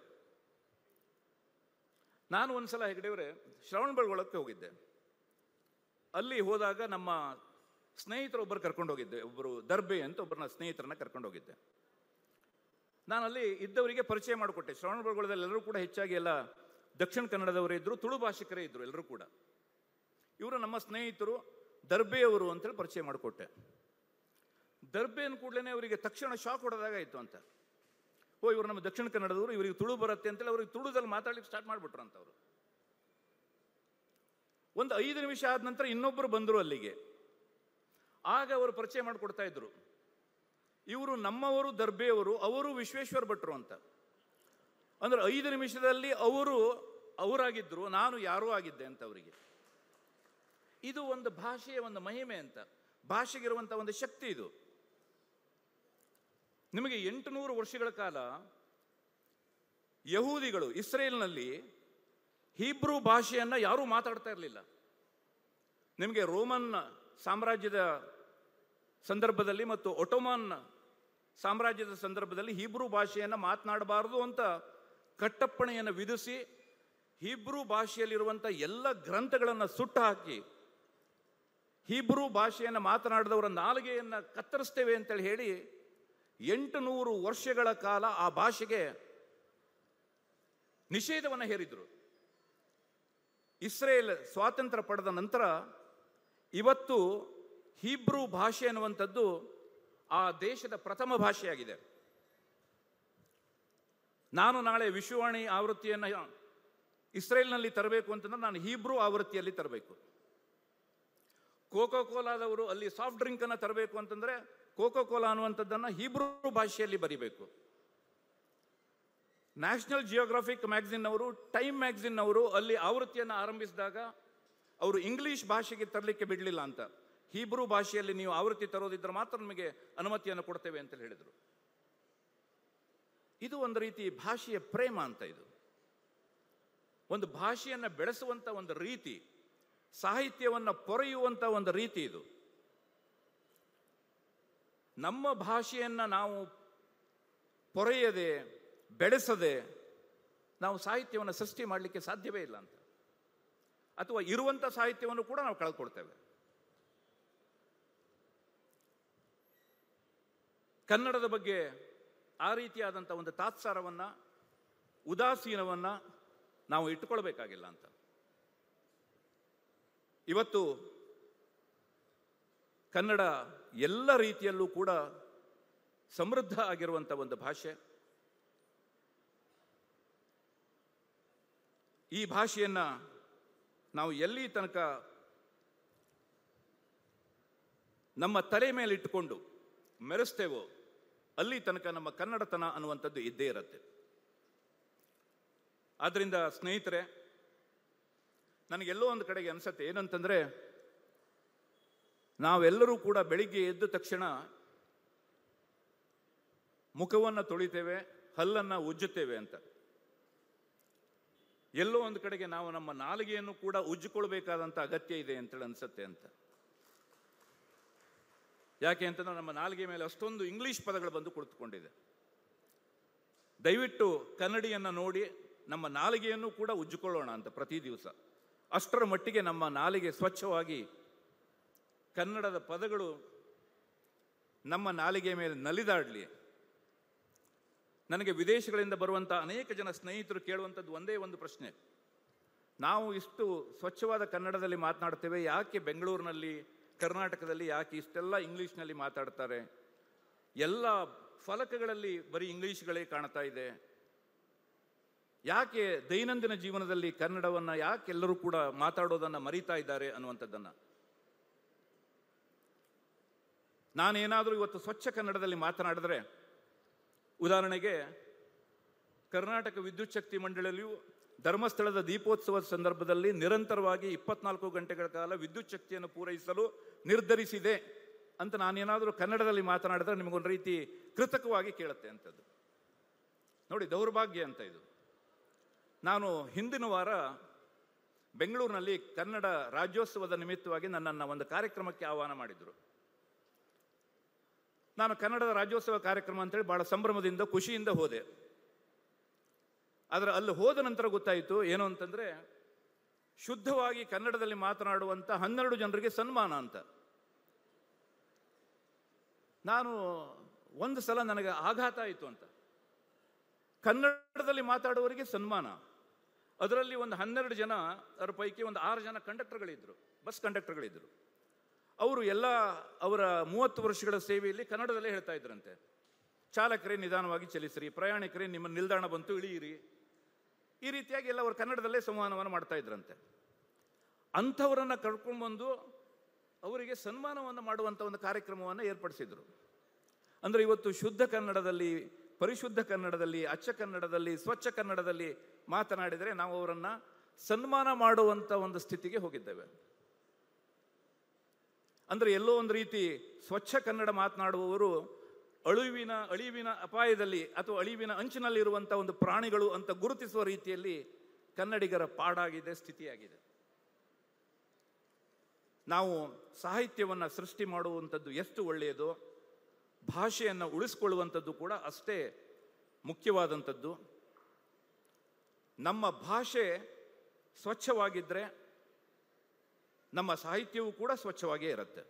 ನಾನು ಒಂದ್ಸಲ ಹೆಗಡೆಯವರೇ ಶ್ರವಣ ಬೆಳಗೊಳಕ್ಕೆ ಹೋಗಿದ್ದೆ ಅಲ್ಲಿ ಹೋದಾಗ ನಮ್ಮ ಸ್ನೇಹಿತರು ಒಬ್ಬರು ಕರ್ಕೊಂಡು ಹೋಗಿದ್ದೆ ಒಬ್ಬರು ದರ್ಬೆ ಅಂತ ಒಬ್ಬರನ್ನ ಸ್ನೇಹಿತರನ್ನ ಕರ್ಕೊಂಡು ಹೋಗಿದ್ದೆ ನಾನು ಅಲ್ಲಿ ಇದ್ದವರಿಗೆ ಪರಿಚಯ ಮಾಡಿಕೊಟ್ಟೆ ಶ್ರವಣ ಬೆಳಗೊಳದಲ್ಲಿ ಎಲ್ಲರೂ ಕೂಡ ಹೆಚ್ಚಾಗಿ ಎಲ್ಲ ದಕ್ಷಿಣ ಕನ್ನಡದವರೇ ಇದ್ರು ತುಳು ಭಾಷಿಕರೇ ಇದ್ರು ಎಲ್ಲರೂ ಕೂಡ ಇವರು ನಮ್ಮ ಸ್ನೇಹಿತರು ದರ್ಬೆಯವರು ಅಂತೇಳಿ ಪರಿಚಯ ಮಾಡಿಕೊಟ್ಟೆ ದರ್ಬೆ ಅಂದ ಕೂಡಲೇ ಅವರಿಗೆ ತಕ್ಷಣ ಶಾಕ್ ಹೊಡೆದಾಗಾಯ್ತು ಅಂತ ಓ ಇವರು ನಮ್ಮ ದಕ್ಷಿಣ ಕನ್ನಡದವರು ಇವರಿಗೆ ತುಳು ಬರುತ್ತೆ ಅಂತೇಳಿ ಅವ್ರಿಗೆ ತುಳುದಲ್ಲಿ ಮಾತಾಡ್ಲಿಕ್ಕೆ ಸ್ಟಾರ್ಟ್ ಮಾಡಿಬಿಟ್ರು ಅಂತ ಅವರು ಒಂದು ಐದು ನಿಮಿಷ ಆದ ನಂತರ ಇನ್ನೊಬ್ಬರು ಬಂದರು ಅಲ್ಲಿಗೆ ಆಗ ಅವರು ಪರಿಚಯ ಮಾಡಿಕೊಡ್ತಾ ಇದ್ರು ಇವರು ನಮ್ಮವರು ದರ್ಬೆಯವರು ಅವರು ವಿಶ್ವೇಶ್ವರ ಭಟ್ರು ಅಂತ ಅಂದ್ರೆ ಐದು ನಿಮಿಷದಲ್ಲಿ ಅವರು ಅವರಾಗಿದ್ದರು ನಾನು ಯಾರೂ ಆಗಿದ್ದೆ ಅಂತ ಅವರಿಗೆ ಇದು ಒಂದು ಭಾಷೆಯ ಒಂದು ಮಹಿಮೆ ಅಂತ ಭಾಷೆಗಿರುವಂಥ ಒಂದು ಶಕ್ತಿ ಇದು ನಿಮಗೆ ಎಂಟುನೂರು ವರ್ಷಗಳ ಕಾಲ ಯಹೂದಿಗಳು ಇಸ್ರೇಲ್ನಲ್ಲಿ ಹೀಬ್ರೂ ಭಾಷೆಯನ್ನು ಯಾರೂ ಮಾತಾಡ್ತಾ ಇರಲಿಲ್ಲ ನಿಮಗೆ ರೋಮನ್ ಸಾಮ್ರಾಜ್ಯದ ಸಂದರ್ಭದಲ್ಲಿ ಮತ್ತು ಒಟೋಮನ್ ಸಾಮ್ರಾಜ್ಯದ ಸಂದರ್ಭದಲ್ಲಿ ಹೀಬ್ರೂ ಭಾಷೆಯನ್ನು ಮಾತನಾಡಬಾರದು ಅಂತ ಕಟ್ಟಪ್ಪಣೆಯನ್ನು ವಿಧಿಸಿ ಹೀಬ್ರೂ ಭಾಷೆಯಲ್ಲಿರುವಂಥ ಎಲ್ಲ ಗ್ರಂಥಗಳನ್ನು ಸುಟ್ಟು ಹಾಕಿ ಹೀಬ್ರೂ ಭಾಷೆಯನ್ನು ಮಾತನಾಡಿದವರ ನಾಲಿಗೆಯನ್ನು ಕತ್ತರಿಸ್ತೇವೆ ಅಂತೇಳಿ ಹೇಳಿ ಎಂಟು ನೂರು ವರ್ಷಗಳ ಕಾಲ ಆ ಭಾಷೆಗೆ ನಿಷೇಧವನ್ನು ಹೇರಿದರು ಇಸ್ರೇಲ್ ಸ್ವಾತಂತ್ರ್ಯ ಪಡೆದ ನಂತರ ಇವತ್ತು ಹೀಬ್ರೂ ಭಾಷೆ ಅನ್ನುವಂಥದ್ದು ಆ ದೇಶದ ಪ್ರಥಮ ಭಾಷೆಯಾಗಿದೆ ನಾನು ನಾಳೆ ವಿಶ್ವವಾಣಿ ಆವೃತ್ತಿಯನ್ನು ಇಸ್ರೇಲ್ನಲ್ಲಿ ತರಬೇಕು ಅಂತಂದ್ರೆ ನಾನು ಹೀಬ್ರೂ ಆವೃತ್ತಿಯಲ್ಲಿ ತರಬೇಕು ಕೋಕೋ ಕೋಲಾದವರು ಅಲ್ಲಿ ಸಾಫ್ಟ್ ಡ್ರಿಂಕ್ ಅನ್ನು ತರಬೇಕು ಅಂತಂದ್ರೆ ಕೋಕೋ ಕೋಲಾ ಅನ್ನುವಂಥದ್ದನ್ನು ಹೀಬ್ರೂ ಭಾಷೆಯಲ್ಲಿ ಬರಿಬೇಕು ನ್ಯಾಷನಲ್ ಜಿಯೋಗ್ರಾಫಿಕ್ ಮ್ಯಾಗಝಿನ್ ಅವರು ಟೈಮ್ ಮ್ಯಾಗಝಿನ್ ಅವರು ಅಲ್ಲಿ ಆವೃತ್ತಿಯನ್ನು ಆರಂಭಿಸಿದಾಗ ಅವರು ಇಂಗ್ಲಿಷ್ ಭಾಷೆಗೆ ತರಲಿಕ್ಕೆ ಬಿಡಲಿಲ್ಲ ಅಂತ ಹೀಬ್ರೂ ಭಾಷೆಯಲ್ಲಿ ನೀವು ಆವೃತ್ತಿ ತರೋದಿದ್ರೆ ಮಾತ್ರ ನಮಗೆ ಅನುಮತಿಯನ್ನು ಕೊಡ್ತೇವೆ ಅಂತ ಹೇಳಿದರು ಇದು ಒಂದು ರೀತಿ ಭಾಷೆಯ ಪ್ರೇಮ ಅಂತ ಇದು ಒಂದು ಭಾಷೆಯನ್ನು ಬೆಳೆಸುವಂಥ ಒಂದು ರೀತಿ ಸಾಹಿತ್ಯವನ್ನು ಪೊರೆಯುವಂಥ ಒಂದು ರೀತಿ ಇದು ನಮ್ಮ ಭಾಷೆಯನ್ನು ನಾವು ಪೊರೆಯದೆ ಬೆಳೆಸದೆ ನಾವು ಸಾಹಿತ್ಯವನ್ನು ಸೃಷ್ಟಿ ಮಾಡಲಿಕ್ಕೆ ಸಾಧ್ಯವೇ ಇಲ್ಲ ಅಂತ ಅಥವಾ ಇರುವಂಥ ಸಾಹಿತ್ಯವನ್ನು ಕೂಡ ನಾವು ಕಳ್ಕೊಳ್ತೇವೆ ಕನ್ನಡದ ಬಗ್ಗೆ ಆ ರೀತಿಯಾದಂಥ ಒಂದು ತಾತ್ಸಾರವನ್ನು ಉದಾಸೀನವನ್ನು ನಾವು ಇಟ್ಟುಕೊಳ್ಬೇಕಾಗಿಲ್ಲ ಅಂತ ಇವತ್ತು ಕನ್ನಡ ಎಲ್ಲ ರೀತಿಯಲ್ಲೂ ಕೂಡ ಸಮೃದ್ಧ ಆಗಿರುವಂಥ ಒಂದು ಭಾಷೆ ಈ ಭಾಷೆಯನ್ನು ನಾವು ಎಲ್ಲಿ ತನಕ ನಮ್ಮ ತಲೆ ಮೇಲೆ ಇಟ್ಟುಕೊಂಡು ಮೆರೆಸ್ತೇವೋ ಅಲ್ಲಿ ತನಕ ನಮ್ಮ ಕನ್ನಡತನ ಅನ್ನುವಂಥದ್ದು ಇದ್ದೇ ಇರುತ್ತೆ ಆದ್ದರಿಂದ ಸ್ನೇಹಿತರೆ ನನಗೆಲ್ಲೋ ಒಂದು ಕಡೆಗೆ ಅನಿಸತ್ತೆ ಏನಂತಂದರೆ ನಾವೆಲ್ಲರೂ ಕೂಡ ಬೆಳಿಗ್ಗೆ ಎದ್ದ ತಕ್ಷಣ ಮುಖವನ್ನು ತೊಳಿತೇವೆ ಹಲ್ಲನ್ನು ಉಜ್ಜುತ್ತೇವೆ ಅಂತ ಎಲ್ಲೋ ಒಂದು ಕಡೆಗೆ ನಾವು ನಮ್ಮ ನಾಲಿಗೆಯನ್ನು ಕೂಡ ಉಜ್ಜಿಕೊಳ್ಬೇಕಾದಂಥ ಅಗತ್ಯ ಇದೆ ಅಂತೇಳಿ ಅನಿಸುತ್ತೆ ಅಂತ ಯಾಕೆ ಅಂತಂದ್ರೆ ನಮ್ಮ ನಾಲಿಗೆ ಮೇಲೆ ಅಷ್ಟೊಂದು ಇಂಗ್ಲಿಷ್ ಪದಗಳು ಬಂದು ಕುಳಿತುಕೊಂಡಿದೆ ದಯವಿಟ್ಟು ಕನ್ನಡಿಯನ್ನು ನೋಡಿ ನಮ್ಮ ನಾಲಿಗೆಯನ್ನು ಕೂಡ ಉಜ್ಜಿಕೊಳ್ಳೋಣ ಅಂತ ಪ್ರತಿ ದಿವಸ ಅಷ್ಟರ ಮಟ್ಟಿಗೆ ನಮ್ಮ ನಾಲಿಗೆ ಸ್ವಚ್ಛವಾಗಿ ಕನ್ನಡದ ಪದಗಳು ನಮ್ಮ ನಾಲಿಗೆ ಮೇಲೆ ನಲಿದಾಡಲಿ ನನಗೆ ವಿದೇಶಗಳಿಂದ ಬರುವಂಥ ಅನೇಕ ಜನ ಸ್ನೇಹಿತರು ಕೇಳುವಂಥದ್ದು ಒಂದೇ ಒಂದು ಪ್ರಶ್ನೆ ನಾವು ಇಷ್ಟು ಸ್ವಚ್ಛವಾದ ಕನ್ನಡದಲ್ಲಿ ಮಾತನಾಡ್ತೇವೆ ಯಾಕೆ ಬೆಂಗಳೂರಿನಲ್ಲಿ ಕರ್ನಾಟಕದಲ್ಲಿ ಯಾಕೆ ಇಷ್ಟೆಲ್ಲ ಇಂಗ್ಲೀಷ್ನಲ್ಲಿ ಮಾತಾಡ್ತಾರೆ ಎಲ್ಲ ಫಲಕಗಳಲ್ಲಿ ಬರೀ ಇಂಗ್ಲೀಷ್ಗಳೇ ಕಾಣ್ತಾ ಇದೆ ಯಾಕೆ ದೈನಂದಿನ ಜೀವನದಲ್ಲಿ ಕನ್ನಡವನ್ನು ಯಾಕೆ ಎಲ್ಲರೂ ಕೂಡ ಮಾತಾಡೋದನ್ನು ಮರೀತಾ ಇದ್ದಾರೆ ಅನ್ನುವಂಥದ್ದನ್ನು ನಾನೇನಾದರೂ ಇವತ್ತು ಸ್ವಚ್ಛ ಕನ್ನಡದಲ್ಲಿ ಮಾತನಾಡಿದ್ರೆ ಉದಾಹರಣೆಗೆ ಕರ್ನಾಟಕ ವಿದ್ಯುತ್ ಶಕ್ತಿ ಮಂಡಳಿಯಲ್ಲಿಯೂ ಧರ್ಮಸ್ಥಳದ ದೀಪೋತ್ಸವದ ಸಂದರ್ಭದಲ್ಲಿ ನಿರಂತರವಾಗಿ ಇಪ್ಪತ್ನಾಲ್ಕು ಗಂಟೆಗಳ ಕಾಲ ವಿದ್ಯುತ್ ಶಕ್ತಿಯನ್ನು ಪೂರೈಸಲು ನಿರ್ಧರಿಸಿದೆ ಅಂತ ನಾನೇನಾದರೂ ಕನ್ನಡದಲ್ಲಿ ಮಾತನಾಡಿದ್ರೆ ನಿಮಗೊಂದು ರೀತಿ ಕೃತಕವಾಗಿ ಕೇಳುತ್ತೆ ಅಂಥದ್ದು ನೋಡಿ ದೌರ್ಭಾಗ್ಯ ಅಂತ ಇದು ನಾನು ಹಿಂದಿನ ವಾರ ಬೆಂಗಳೂರಿನಲ್ಲಿ ಕನ್ನಡ ರಾಜ್ಯೋತ್ಸವದ ನಿಮಿತ್ತವಾಗಿ ನನ್ನನ್ನು ಒಂದು ಕಾರ್ಯಕ್ರಮಕ್ಕೆ ಆಹ್ವಾನ ಮಾಡಿದರು ನಾನು ಕನ್ನಡದ ರಾಜ್ಯೋತ್ಸವ ಕಾರ್ಯಕ್ರಮ ಅಂತೇಳಿ ಭಾಳ ಸಂಭ್ರಮದಿಂದ ಖುಷಿಯಿಂದ ಹೋದೆ ಆದರೆ ಅಲ್ಲಿ ಹೋದ ನಂತರ ಗೊತ್ತಾಯಿತು ಏನು ಅಂತಂದರೆ ಶುದ್ಧವಾಗಿ ಕನ್ನಡದಲ್ಲಿ ಮಾತನಾಡುವಂಥ ಹನ್ನೆರಡು ಜನರಿಗೆ ಸನ್ಮಾನ ಅಂತ ನಾನು ಒಂದು ಸಲ ನನಗೆ ಆಘಾತ ಆಯಿತು ಅಂತ ಕನ್ನಡದಲ್ಲಿ ಮಾತಾಡುವವರಿಗೆ ಸನ್ಮಾನ ಅದರಲ್ಲಿ ಒಂದು ಹನ್ನೆರಡು ಜನ ಅದರ ಪೈಕಿ ಒಂದು ಆರು ಜನ ಕಂಡಕ್ಟರ್ಗಳಿದ್ದರು ಬಸ್ ಕಂಡಕ್ಟರ್ಗಳಿದ್ದರು ಅವರು ಎಲ್ಲ ಅವರ ಮೂವತ್ತು ವರ್ಷಗಳ ಸೇವೆಯಲ್ಲಿ ಕನ್ನಡದಲ್ಲೇ ಹೇಳ್ತಾ ಇದ್ರಂತೆ ಚಾಲಕರೇ ನಿಧಾನವಾಗಿ ಚಲಿಸಿರಿ ಪ್ರಯಾಣಿಕರೇ ನಿಮ್ಮ ನಿಲ್ದಾಣ ಬಂತು ಇಳಿಯಿರಿ ಈ ರೀತಿಯಾಗಿ ಎಲ್ಲ ಅವರು ಕನ್ನಡದಲ್ಲೇ ಸಂವಹನವನ್ನು ಮಾಡ್ತಾ ಇದ್ರಂತೆ ಅಂಥವರನ್ನು ಕರ್ಕೊಂಡ್ಬಂದು ಅವರಿಗೆ ಸನ್ಮಾನವನ್ನು ಮಾಡುವಂಥ ಒಂದು ಕಾರ್ಯಕ್ರಮವನ್ನು ಏರ್ಪಡಿಸಿದರು ಅಂದರೆ ಇವತ್ತು ಶುದ್ಧ ಕನ್ನಡದಲ್ಲಿ ಪರಿಶುದ್ಧ ಕನ್ನಡದಲ್ಲಿ ಅಚ್ಚ ಕನ್ನಡದಲ್ಲಿ ಸ್ವಚ್ಛ ಕನ್ನಡದಲ್ಲಿ ಮಾತನಾಡಿದರೆ ನಾವು ಅವರನ್ನು ಸನ್ಮಾನ ಮಾಡುವಂಥ ಒಂದು ಸ್ಥಿತಿಗೆ ಹೋಗಿದ್ದೇವೆ ಅಂದರೆ ಎಲ್ಲೋ ಒಂದು ರೀತಿ ಸ್ವಚ್ಛ ಕನ್ನಡ ಮಾತನಾಡುವವರು ಅಳುವಿನ ಅಳಿವಿನ ಅಪಾಯದಲ್ಲಿ ಅಥವಾ ಅಳಿವಿನ ಅಂಚಿನಲ್ಲಿರುವಂಥ ಒಂದು ಪ್ರಾಣಿಗಳು ಅಂತ ಗುರುತಿಸುವ ರೀತಿಯಲ್ಲಿ ಕನ್ನಡಿಗರ ಪಾಡಾಗಿದೆ ಸ್ಥಿತಿಯಾಗಿದೆ ನಾವು ಸಾಹಿತ್ಯವನ್ನು ಸೃಷ್ಟಿ ಮಾಡುವಂಥದ್ದು ಎಷ್ಟು ಒಳ್ಳೆಯದೋ ಭಾಷೆಯನ್ನು ಉಳಿಸ್ಕೊಳ್ಳುವಂಥದ್ದು ಕೂಡ ಅಷ್ಟೇ ಮುಖ್ಯವಾದಂಥದ್ದು ನಮ್ಮ ಭಾಷೆ ಸ್ವಚ್ಛವಾಗಿದ್ದರೆ ನಮ್ಮ ಸಾಹಿತ್ಯವೂ ಕೂಡ ಸ್ವಚ್ಛವಾಗಿಯೇ ಇರುತ್ತೆ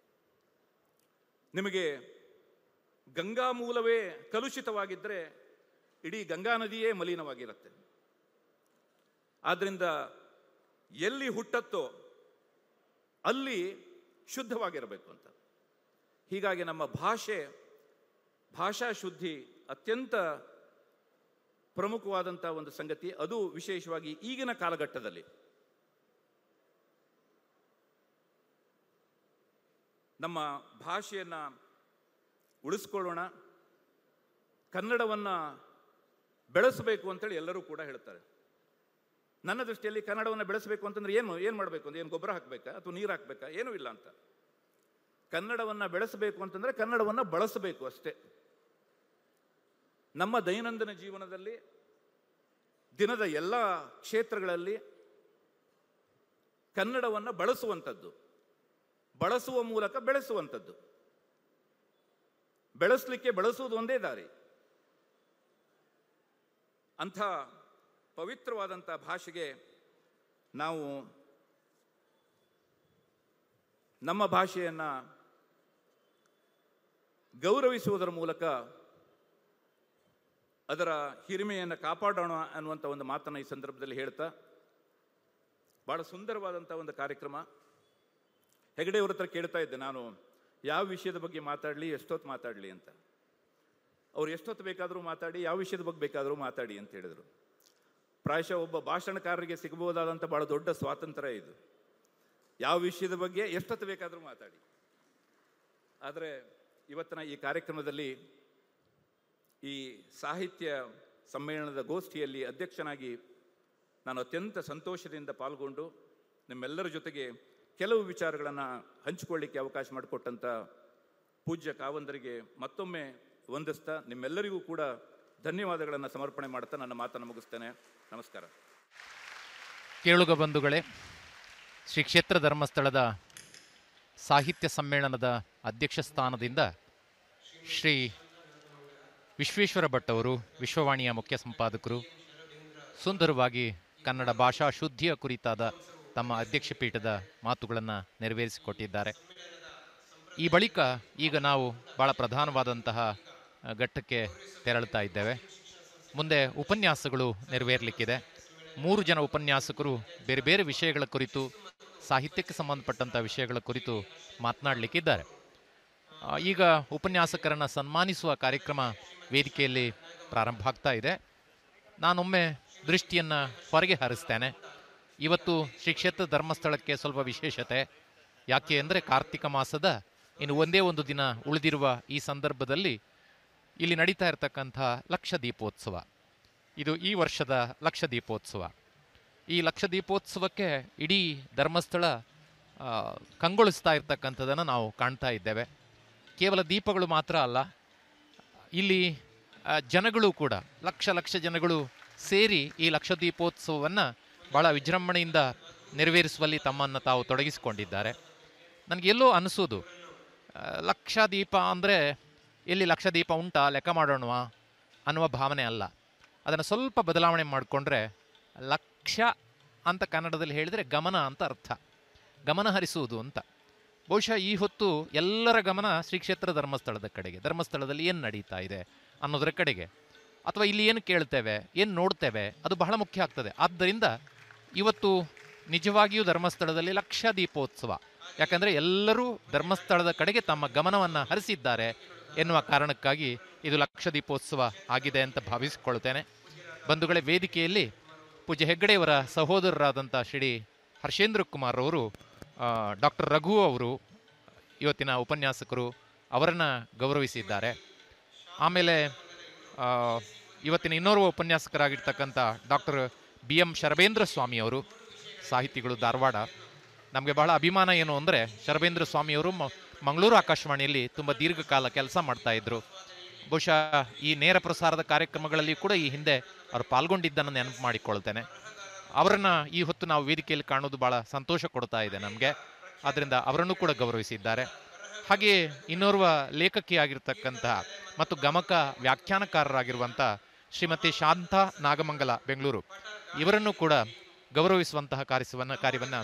ನಿಮಗೆ ಗಂಗಾ ಮೂಲವೇ ಕಲುಷಿತವಾಗಿದ್ದರೆ ಇಡೀ ಗಂಗಾ ನದಿಯೇ ಮಲಿನವಾಗಿರುತ್ತೆ ಆದ್ದರಿಂದ ಎಲ್ಲಿ ಹುಟ್ಟತ್ತೋ ಅಲ್ಲಿ ಶುದ್ಧವಾಗಿರಬೇಕು ಅಂತ ಹೀಗಾಗಿ ನಮ್ಮ ಭಾಷೆ ಭಾಷಾ ಶುದ್ಧಿ ಅತ್ಯಂತ ಪ್ರಮುಖವಾದಂಥ ಒಂದು ಸಂಗತಿ ಅದು ವಿಶೇಷವಾಗಿ ಈಗಿನ ಕಾಲಘಟ್ಟದಲ್ಲಿ ನಮ್ಮ ಭಾಷೆಯನ್ನು ಉಳಿಸ್ಕೊಳ್ಳೋಣ ಕನ್ನಡವನ್ನು ಬೆಳೆಸಬೇಕು ಅಂತೇಳಿ ಎಲ್ಲರೂ ಕೂಡ ಹೇಳ್ತಾರೆ ನನ್ನ ದೃಷ್ಟಿಯಲ್ಲಿ ಕನ್ನಡವನ್ನು ಬೆಳೆಸಬೇಕು ಅಂತಂದ್ರೆ ಏನು ಏನು ಮಾಡಬೇಕು ಅಂತ ಏನು ಗೊಬ್ಬರ ಹಾಕಬೇಕಾ ಅಥವಾ ನೀರು ಹಾಕಬೇಕಾ ಏನೂ ಇಲ್ಲ ಅಂತ ಕನ್ನಡವನ್ನು ಬೆಳೆಸಬೇಕು ಅಂತಂದರೆ ಕನ್ನಡವನ್ನು ಬಳಸಬೇಕು ಅಷ್ಟೇ ನಮ್ಮ ದೈನಂದಿನ ಜೀವನದಲ್ಲಿ ದಿನದ ಎಲ್ಲ ಕ್ಷೇತ್ರಗಳಲ್ಲಿ ಕನ್ನಡವನ್ನು ಬಳಸುವಂಥದ್ದು ಬಳಸುವ ಮೂಲಕ ಬೆಳೆಸುವಂಥದ್ದು ಬೆಳೆಸಲಿಕ್ಕೆ ಬೆಳೆಸುವುದು ಒಂದೇ ದಾರಿ ಅಂಥ ಪವಿತ್ರವಾದಂಥ ಭಾಷೆಗೆ ನಾವು ನಮ್ಮ ಭಾಷೆಯನ್ನು ಗೌರವಿಸುವುದರ ಮೂಲಕ ಅದರ ಹಿರಿಮೆಯನ್ನು ಕಾಪಾಡೋಣ ಅನ್ನುವಂಥ ಒಂದು ಮಾತನ್ನು ಈ ಸಂದರ್ಭದಲ್ಲಿ ಹೇಳ್ತಾ ಬಹಳ ಸುಂದರವಾದಂಥ ಒಂದು ಕಾರ್ಯಕ್ರಮ ಹೆಗಡೆಯವ್ರ ಹತ್ರ ಕೇಳ್ತಾ ಇದ್ದೆ ನಾನು ಯಾವ ವಿಷಯದ ಬಗ್ಗೆ ಮಾತಾಡಲಿ ಎಷ್ಟೊತ್ತು ಮಾತಾಡಲಿ ಅಂತ ಅವ್ರು ಎಷ್ಟೊತ್ತು ಬೇಕಾದರೂ ಮಾತಾಡಿ ಯಾವ ವಿಷಯದ ಬಗ್ಗೆ ಬೇಕಾದರೂ ಮಾತಾಡಿ ಅಂತ ಹೇಳಿದರು ಪ್ರಾಯಶಃ ಒಬ್ಬ ಭಾಷಣಕಾರರಿಗೆ ಸಿಗಬಹುದಾದಂಥ ಬಹಳ ದೊಡ್ಡ ಸ್ವಾತಂತ್ರ್ಯ ಇದು ಯಾವ ವಿಷಯದ ಬಗ್ಗೆ ಎಷ್ಟೊತ್ತು ಬೇಕಾದರೂ ಮಾತಾಡಿ ಆದರೆ ಇವತ್ತಿನ ಈ ಕಾರ್ಯಕ್ರಮದಲ್ಲಿ ಈ ಸಾಹಿತ್ಯ ಸಮ್ಮೇಳನದ ಗೋಷ್ಠಿಯಲ್ಲಿ ಅಧ್ಯಕ್ಷನಾಗಿ ನಾನು ಅತ್ಯಂತ ಸಂತೋಷದಿಂದ ಪಾಲ್ಗೊಂಡು ನಿಮ್ಮೆಲ್ಲರ ಜೊತೆಗೆ ಕೆಲವು ವಿಚಾರಗಳನ್ನು ಹಂಚಿಕೊಳ್ಳಿಕ್ಕೆ ಅವಕಾಶ ಮಾಡಿಕೊಟ್ಟಂಥ ಪೂಜ್ಯ ಕಾವಂದರಿಗೆ ಮತ್ತೊಮ್ಮೆ ವಂದಿಸ್ತಾ ನಿಮ್ಮೆಲ್ಲರಿಗೂ ಕೂಡ ಧನ್ಯವಾದಗಳನ್ನು ಸಮರ್ಪಣೆ ಮಾಡ್ತಾ ನನ್ನ ಮಾತನ್ನು ಮುಗಿಸ್ತೇನೆ ನಮಸ್ಕಾರ ಕೇಳುಗ ಬಂಧುಗಳೇ ಶ್ರೀ ಕ್ಷೇತ್ರ ಧರ್ಮಸ್ಥಳದ ಸಾಹಿತ್ಯ ಸಮ್ಮೇಳನದ ಅಧ್ಯಕ್ಷ ಸ್ಥಾನದಿಂದ ಶ್ರೀ ವಿಶ್ವೇಶ್ವರ ಭಟ್ ಅವರು ವಿಶ್ವವಾಣಿಯ ಮುಖ್ಯ ಸಂಪಾದಕರು ಸುಂದರವಾಗಿ ಕನ್ನಡ ಭಾಷಾ ಶುದ್ಧಿಯ ಕುರಿತಾದ ತಮ್ಮ ಅಧ್ಯಕ್ಷ ಪೀಠದ ಮಾತುಗಳನ್ನು ನೆರವೇರಿಸಿಕೊಟ್ಟಿದ್ದಾರೆ ಈ ಬಳಿಕ ಈಗ ನಾವು ಭಾಳ ಪ್ರಧಾನವಾದಂತಹ ಆ, ಘಟ್ಟಕ್ಕೆ ತೆರಳುತ್ತಾ ಇದ್ದೇವೆ ಮುಂದೆ ಉಪನ್ಯಾಸಗಳು ನೆರವೇರಲಿಕ್ಕಿದೆ ಮೂರು ಜನ ಉಪನ್ಯಾಸಕರು ಬೇರೆ ಬೇರೆ ವಿಷಯಗಳ ಕುರಿತು ಸಾಹಿತ್ಯಕ್ಕೆ ಸಂಬಂಧಪಟ್ಟಂಥ ವಿಷಯಗಳ ಕುರಿತು ಮಾತನಾಡಲಿಕ್ಕಿದ್ದಾರೆ ಆ, ಈಗ ಉಪನ್ಯಾಸಕರನ್ನು ಸನ್ಮಾನಿಸುವ ಕಾರ್ಯಕ್ರಮ ವೇದಿಕೆಯಲ್ಲಿ ಪ್ರಾರಂಭ ಆಗ್ತಾ ಇದೆ ನಾನೊಮ್ಮೆ ದೃಷ್ಟಿಯನ್ನು ಹೊರಗೆ ಹರಿಸ್ತೇನೆ ಇವತ್ತು ಶ್ರೀ ಕ್ಷೇತ್ರ ಧರ್ಮಸ್ಥಳಕ್ಕೆ ಸ್ವಲ್ಪ ವಿಶೇಷತೆ ಯಾಕೆ ಅಂದರೆ ಕಾರ್ತಿಕ ಮಾಸದ ಇನ್ನು ಒಂದೇ ಒಂದು ದಿನ ಉಳಿದಿರುವ ಈ ಸಂದರ್ಭದಲ್ಲಿ ಇಲ್ಲಿ ನಡೀತಾ ಇರತಕ್ಕಂಥ ಲಕ್ಷ ದೀಪೋತ್ಸವ ಇದು ಈ ವರ್ಷದ ಲಕ್ಷ ದೀಪೋತ್ಸವ ಈ ಲಕ್ಷ ದೀಪೋತ್ಸವಕ್ಕೆ ಇಡೀ ಧರ್ಮಸ್ಥಳ ಆ, ಕಂಗೊಳಿಸ್ತಾ ಇರ್ತಕ್ಕಂಥದ್ದನ್ನು ನಾವು ಕಾಣ್ತಾ ಇದ್ದೇವೆ ಕೇವಲ ದೀಪಗಳು ಮಾತ್ರ ಅಲ್ಲ ಇಲ್ಲಿ ಆ, ಜನಗಳು ಕೂಡ ಲಕ್ಷ ಲಕ್ಷ ಜನಗಳು ಸೇರಿ ಈ ಲಕ್ಷ ದೀಪೋತ್ಸವವನ್ನು ಬಹಳ ವಿಜೃಂಭಣೆಯಿಂದ ನೆರವೇರಿಸುವಲ್ಲಿ ತಮ್ಮನ್ನು ತಾವು ತೊಡಗಿಸಿಕೊಂಡಿದ್ದಾರೆ ನನಗೆ ಎಲ್ಲೋ ಅನಿಸೋದು ಆ, ಲಕ್ಷ ದೀಪ ಅಂದರೆ ಎಲ್ಲಿ ಲಕ್ಷ ದೀಪ ಉಂಟಾ ಲೆಕ್ಕ ಮಾಡೋಣವಾ ಅನ್ನುವ ಭಾವನೆ ಅಲ್ಲ ಅದನ್ನು ಸ್ವಲ್ಪ ಬದಲಾವಣೆ ಮಾಡಿಕೊಂಡ್ರೆ ಲಕ್ಷ ಅಂತ ಕನ್ನಡದಲ್ಲಿ ಹೇಳಿದರೆ ಗಮನ ಅಂತ ಅರ್ಥ ಗಮನ ಹರಿಸುವುದು ಅಂತ ಬಹುಶಃ ಈ ಹೊತ್ತು ಎಲ್ಲರ ಗಮನ ಶ್ರೀ ಕ್ಷೇತ್ರ ಧರ್ಮಸ್ಥಳದ ಕಡೆಗೆ ಧರ್ಮಸ್ಥಳದಲ್ಲಿ ಏನು ನಡೀತಾ ಇದೆ ಅನ್ನೋದರ ಕಡೆಗೆ ಅಥವಾ ಇಲ್ಲಿ ಏನು ಕೇಳ್ತೇವೆ ಏನು ನೋಡ್ತೇವೆ ಅದು ಬಹಳ ಮುಖ್ಯ ಆಗ್ತದೆ ಆದ್ದರಿಂದ ಇವತ್ತು ನಿಜವಾಗಿಯೂ ಧರ್ಮಸ್ಥಳದಲ್ಲಿ ಲಕ್ಷ ದೀಪೋತ್ಸವ ಯಾಕಂದರೆ ಎಲ್ಲರೂ ಧರ್ಮಸ್ಥಳದ ಕಡೆಗೆ ತಮ್ಮ ಗಮನವನ್ನು ಹರಿಸಿದ್ದಾರೆ ಎನ್ನುವ ಕಾರಣಕ್ಕಾಗಿ ಇದು ಲಕ್ಷ ದೀಪೋತ್ಸವ ಆಗಿದೆ ಅಂತ ಭಾವಿಸಿಕೊಳ್ತೇನೆ ಬಂಧುಗಳೇ ವೇದಿಕೆಯಲ್ಲಿ ಪೂಜ್ಯ ಹೆಗ್ಗಡೆಯವರ ಸಹೋದರರಾದಂಥ ಶ್ರೀ ಹರ್ಷೇಂದ್ರ ಕುಮಾರ್ ಅವರು ಡಾಕ್ಟರ್ ರಘು ಅವರು ಇವತ್ತಿನ ಉಪನ್ಯಾಸಕರು ಅವರನ್ನು ಗೌರವಿಸಿದ್ದಾರೆ ಆಮೇಲೆ ಆ, ಇವತ್ತಿನ ಇನ್ನೋರ್ವ ಉಪನ್ಯಾಸಕರಾಗಿರ್ತಕ್ಕಂಥ doctor B M Sharabendra Swami ಅವರು ಸಾಹಿತಿಗಳು ಧಾರವಾಡ ನಮಗೆ ಬಹಳ ಅಭಿಮಾನ ಏನು ಅಂದರೆ ಶರಬೇಂದ್ರ ಸ್ವಾಮಿಯವರು ಮ ಮಂಗಳೂರು ಆಕಾಶವಾಣಿಯಲ್ಲಿ ತುಂಬ ದೀರ್ಘಕಾಲ ಕೆಲಸ ಮಾಡ್ತಾ ಇದ್ರು ಬಹುಶಃ ಈ ನೇರ ಪ್ರಸಾರದ ಕಾರ್ಯಕ್ರಮಗಳಲ್ಲಿ ಕೂಡ ಈ ಹಿಂದೆ ಅವರು ಪಾಲ್ಗೊಂಡಿದ್ದನ್ನು ನೆನಪು ಮಾಡಿಕೊಳ್ತೇನೆ ಅವರನ್ನು ಈ ಹೊತ್ತು ನಾವು ವೇದಿಕೆಯಲ್ಲಿ ಕಾಣೋದು ಬಹಳ ಸಂತೋಷ ಕೊಡ್ತಾ ಇದೆ ನಮಗೆ ಆದ್ದರಿಂದ ಅವರನ್ನು ಕೂಡ ಗೌರವಿಸಿದ್ದಾರೆ ಹಾಗೆಯೇ ಇನ್ನೋರ್ವ ಲೇಖಕಿಯಾಗಿರ್ತಕ್ಕಂತಹ ಮತ್ತು ಗಮಕ ವ್ಯಾಖ್ಯಾನಕಾರರಾಗಿರುವಂಥ ಶ್ರೀಮತಿ ಶಾಂತಾ ನಾಗಮಂಗಲ ಬೆಂಗಳೂರು ಇವರನ್ನು ಕೂಡ ಗೌರವಿಸುವಂತಹ ಕಾರ್ಯವನ್ನು ಕಾರ್ಯವನ್ನು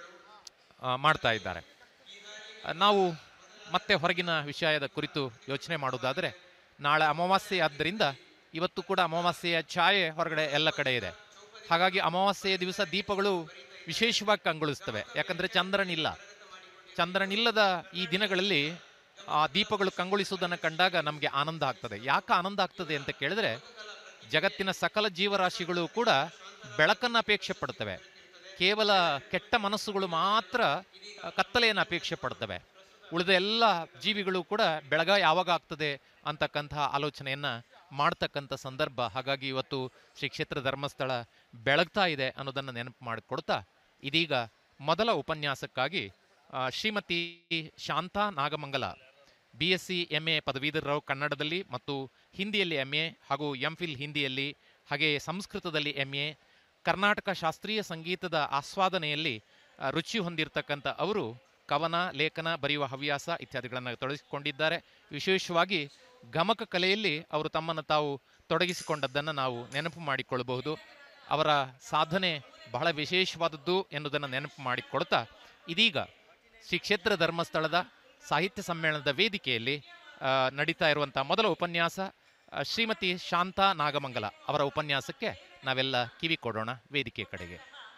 ಆ, ಮಾಡ್ತಾ ಇದ್ದಾರೆ ಆ, ನಾವು ಮತ್ತೆ ಹೊರಗಿನ ವಿಷಯದ ಕುರಿತು ಯೋಚನೆ ಮಾಡುವುದಾದರೆ ನಾಳೆ ಅಮಾವಾಸ್ಯೆ ಆದ್ದರಿಂದ ಇವತ್ತು ಕೂಡ ಅಮಾವಾಸ್ಯೆಯ ಛಾಯೆ ಹೊರಗಡೆ ಎಲ್ಲ ಕಡೆ ಇದೆ ಹಾಗಾಗಿ ಅಮಾವಾಸ್ಯೆಯ ದಿವಸ ದೀಪಗಳು ವಿಶೇಷವಾಗಿ ಕಂಗೊಳಿಸ್ತವೆ ಯಾಕಂದರೆ ಚಂದ್ರನಿಲ್ಲ ಚಂದ್ರನಿಲ್ಲದ ಈ ದಿನಗಳಲ್ಲಿ ಆ ದೀಪಗಳು ಕಂಗೊಳಿಸುವುದನ್ನು ಕಂಡಾಗ ನಮಗೆ ಆನಂದ ಆಗ್ತದೆ ಯಾಕೆ ಆನಂದ ಆಗ್ತದೆ ಅಂತ ಕೇಳಿದ್ರೆ ಜಗತ್ತಿನ ಸಕಲ ಜೀವರಾಶಿಗಳು ಕೂಡ ಬೆಳಕನ್ನು ಅಪೇಕ್ಷೆ ಪಡ್ತವೆ ಕೇವಲ ಕೆಟ್ಟ ಮನಸ್ಸುಗಳು ಮಾತ್ರ ಆ, ಕತ್ತಲೆಯನ್ನು ಅಪೇಕ್ಷೆ ಪಡ್ತವೆ ಉಳಿದ ಎಲ್ಲ ಜೀವಿಗಳು ಕೂಡ ಬೆಳಗ ಯಾವಾಗ ಆಗ್ತದೆ ಅಂತಕ್ಕಂತಹ ಆಲೋಚನೆಯನ್ನು ಮಾಡ್ತಕ್ಕಂಥ ಸಂದರ್ಭ ಹಾಗಾಗಿ ಇವತ್ತು ಶ್ರೀ ಕ್ಷೇತ್ರ ಧರ್ಮಸ್ಥಳ ಬೆಳಗ್ತಾ ಇದೆ ಅನ್ನೋದನ್ನು ನೆನಪು ಮಾಡಿಕೊಡ್ತಾ ಇದೀಗ ಮೊದಲ ಉಪನ್ಯಾಸಕ್ಕಾಗಿ ಆ, Shrimati Shanta Nagamangala B S C M A ಪದವೀಧರರು ಕನ್ನಡದಲ್ಲಿ ಮತ್ತು ಹಿಂದಿಯಲ್ಲಿ ಎಮ್ ಎ ಹಾಗೂ ಎಂ ಫಿಲ್ ಹಿಂದಿಯಲ್ಲಿ ಹಾಗೆ ಸಂಸ್ಕೃತದಲ್ಲಿ ಎಮ್ ಎ ಕರ್ನಾಟಕ ಶಾಸ್ತ್ರೀಯ ಸಂಗೀತದ ಆಸ್ವಾದನೆಯಲ್ಲಿ ಆ, ರುಚಿ ಹೊಂದಿರತಕ್ಕಂಥ ಅವರು ಕವನ ಲೇಖನ ಬರೆಯುವ ಹವ್ಯಾಸ ಇತ್ಯಾದಿಗಳನ್ನು ತೊಡಗಿಸಿಕೊಂಡಿದ್ದಾರೆ ವಿಶೇಷವಾಗಿ ಗಮಕ ಕಲೆಯಲ್ಲಿ ಅವರು ತಮ್ಮನ್ನು ತಾವು ತೊಡಗಿಸಿಕೊಂಡದ್ದನ್ನು ನಾವು ನೆನಪು ಮಾಡಿಕೊಳ್ಳಬಹುದು ಅವರ ಸಾಧನೆ ಬಹಳ ವಿಶೇಷವಾದದ್ದು ಎನ್ನುವುದನ್ನು ನೆನಪು ಮಾಡಿಕೊಳ್ತಾ ಇದೀಗ ಶ್ರೀ ಕ್ಷೇತ್ರ ಧರ್ಮಸ್ಥಳದ ಸಾಹಿತ್ಯ ಸಮ್ಮೇಳನದ ವೇದಿಕೆಯಲ್ಲಿ ಆ, ನಡೀತಾ ಇರುವಂಥ ಮೊದಲ ಉಪನ್ಯಾಸ ಆ, ಶ್ರೀಮತಿ ಶಾಂತಾ ನಾಗಮಂಗಲ ಅವರ ಉಪನ್ಯಾಸಕ್ಕೆ ನಾವೆಲ್ಲ ಕಿವಿ ಕೊಡೋಣ ವೇದಿಕೆ ಕಡೆಗೆ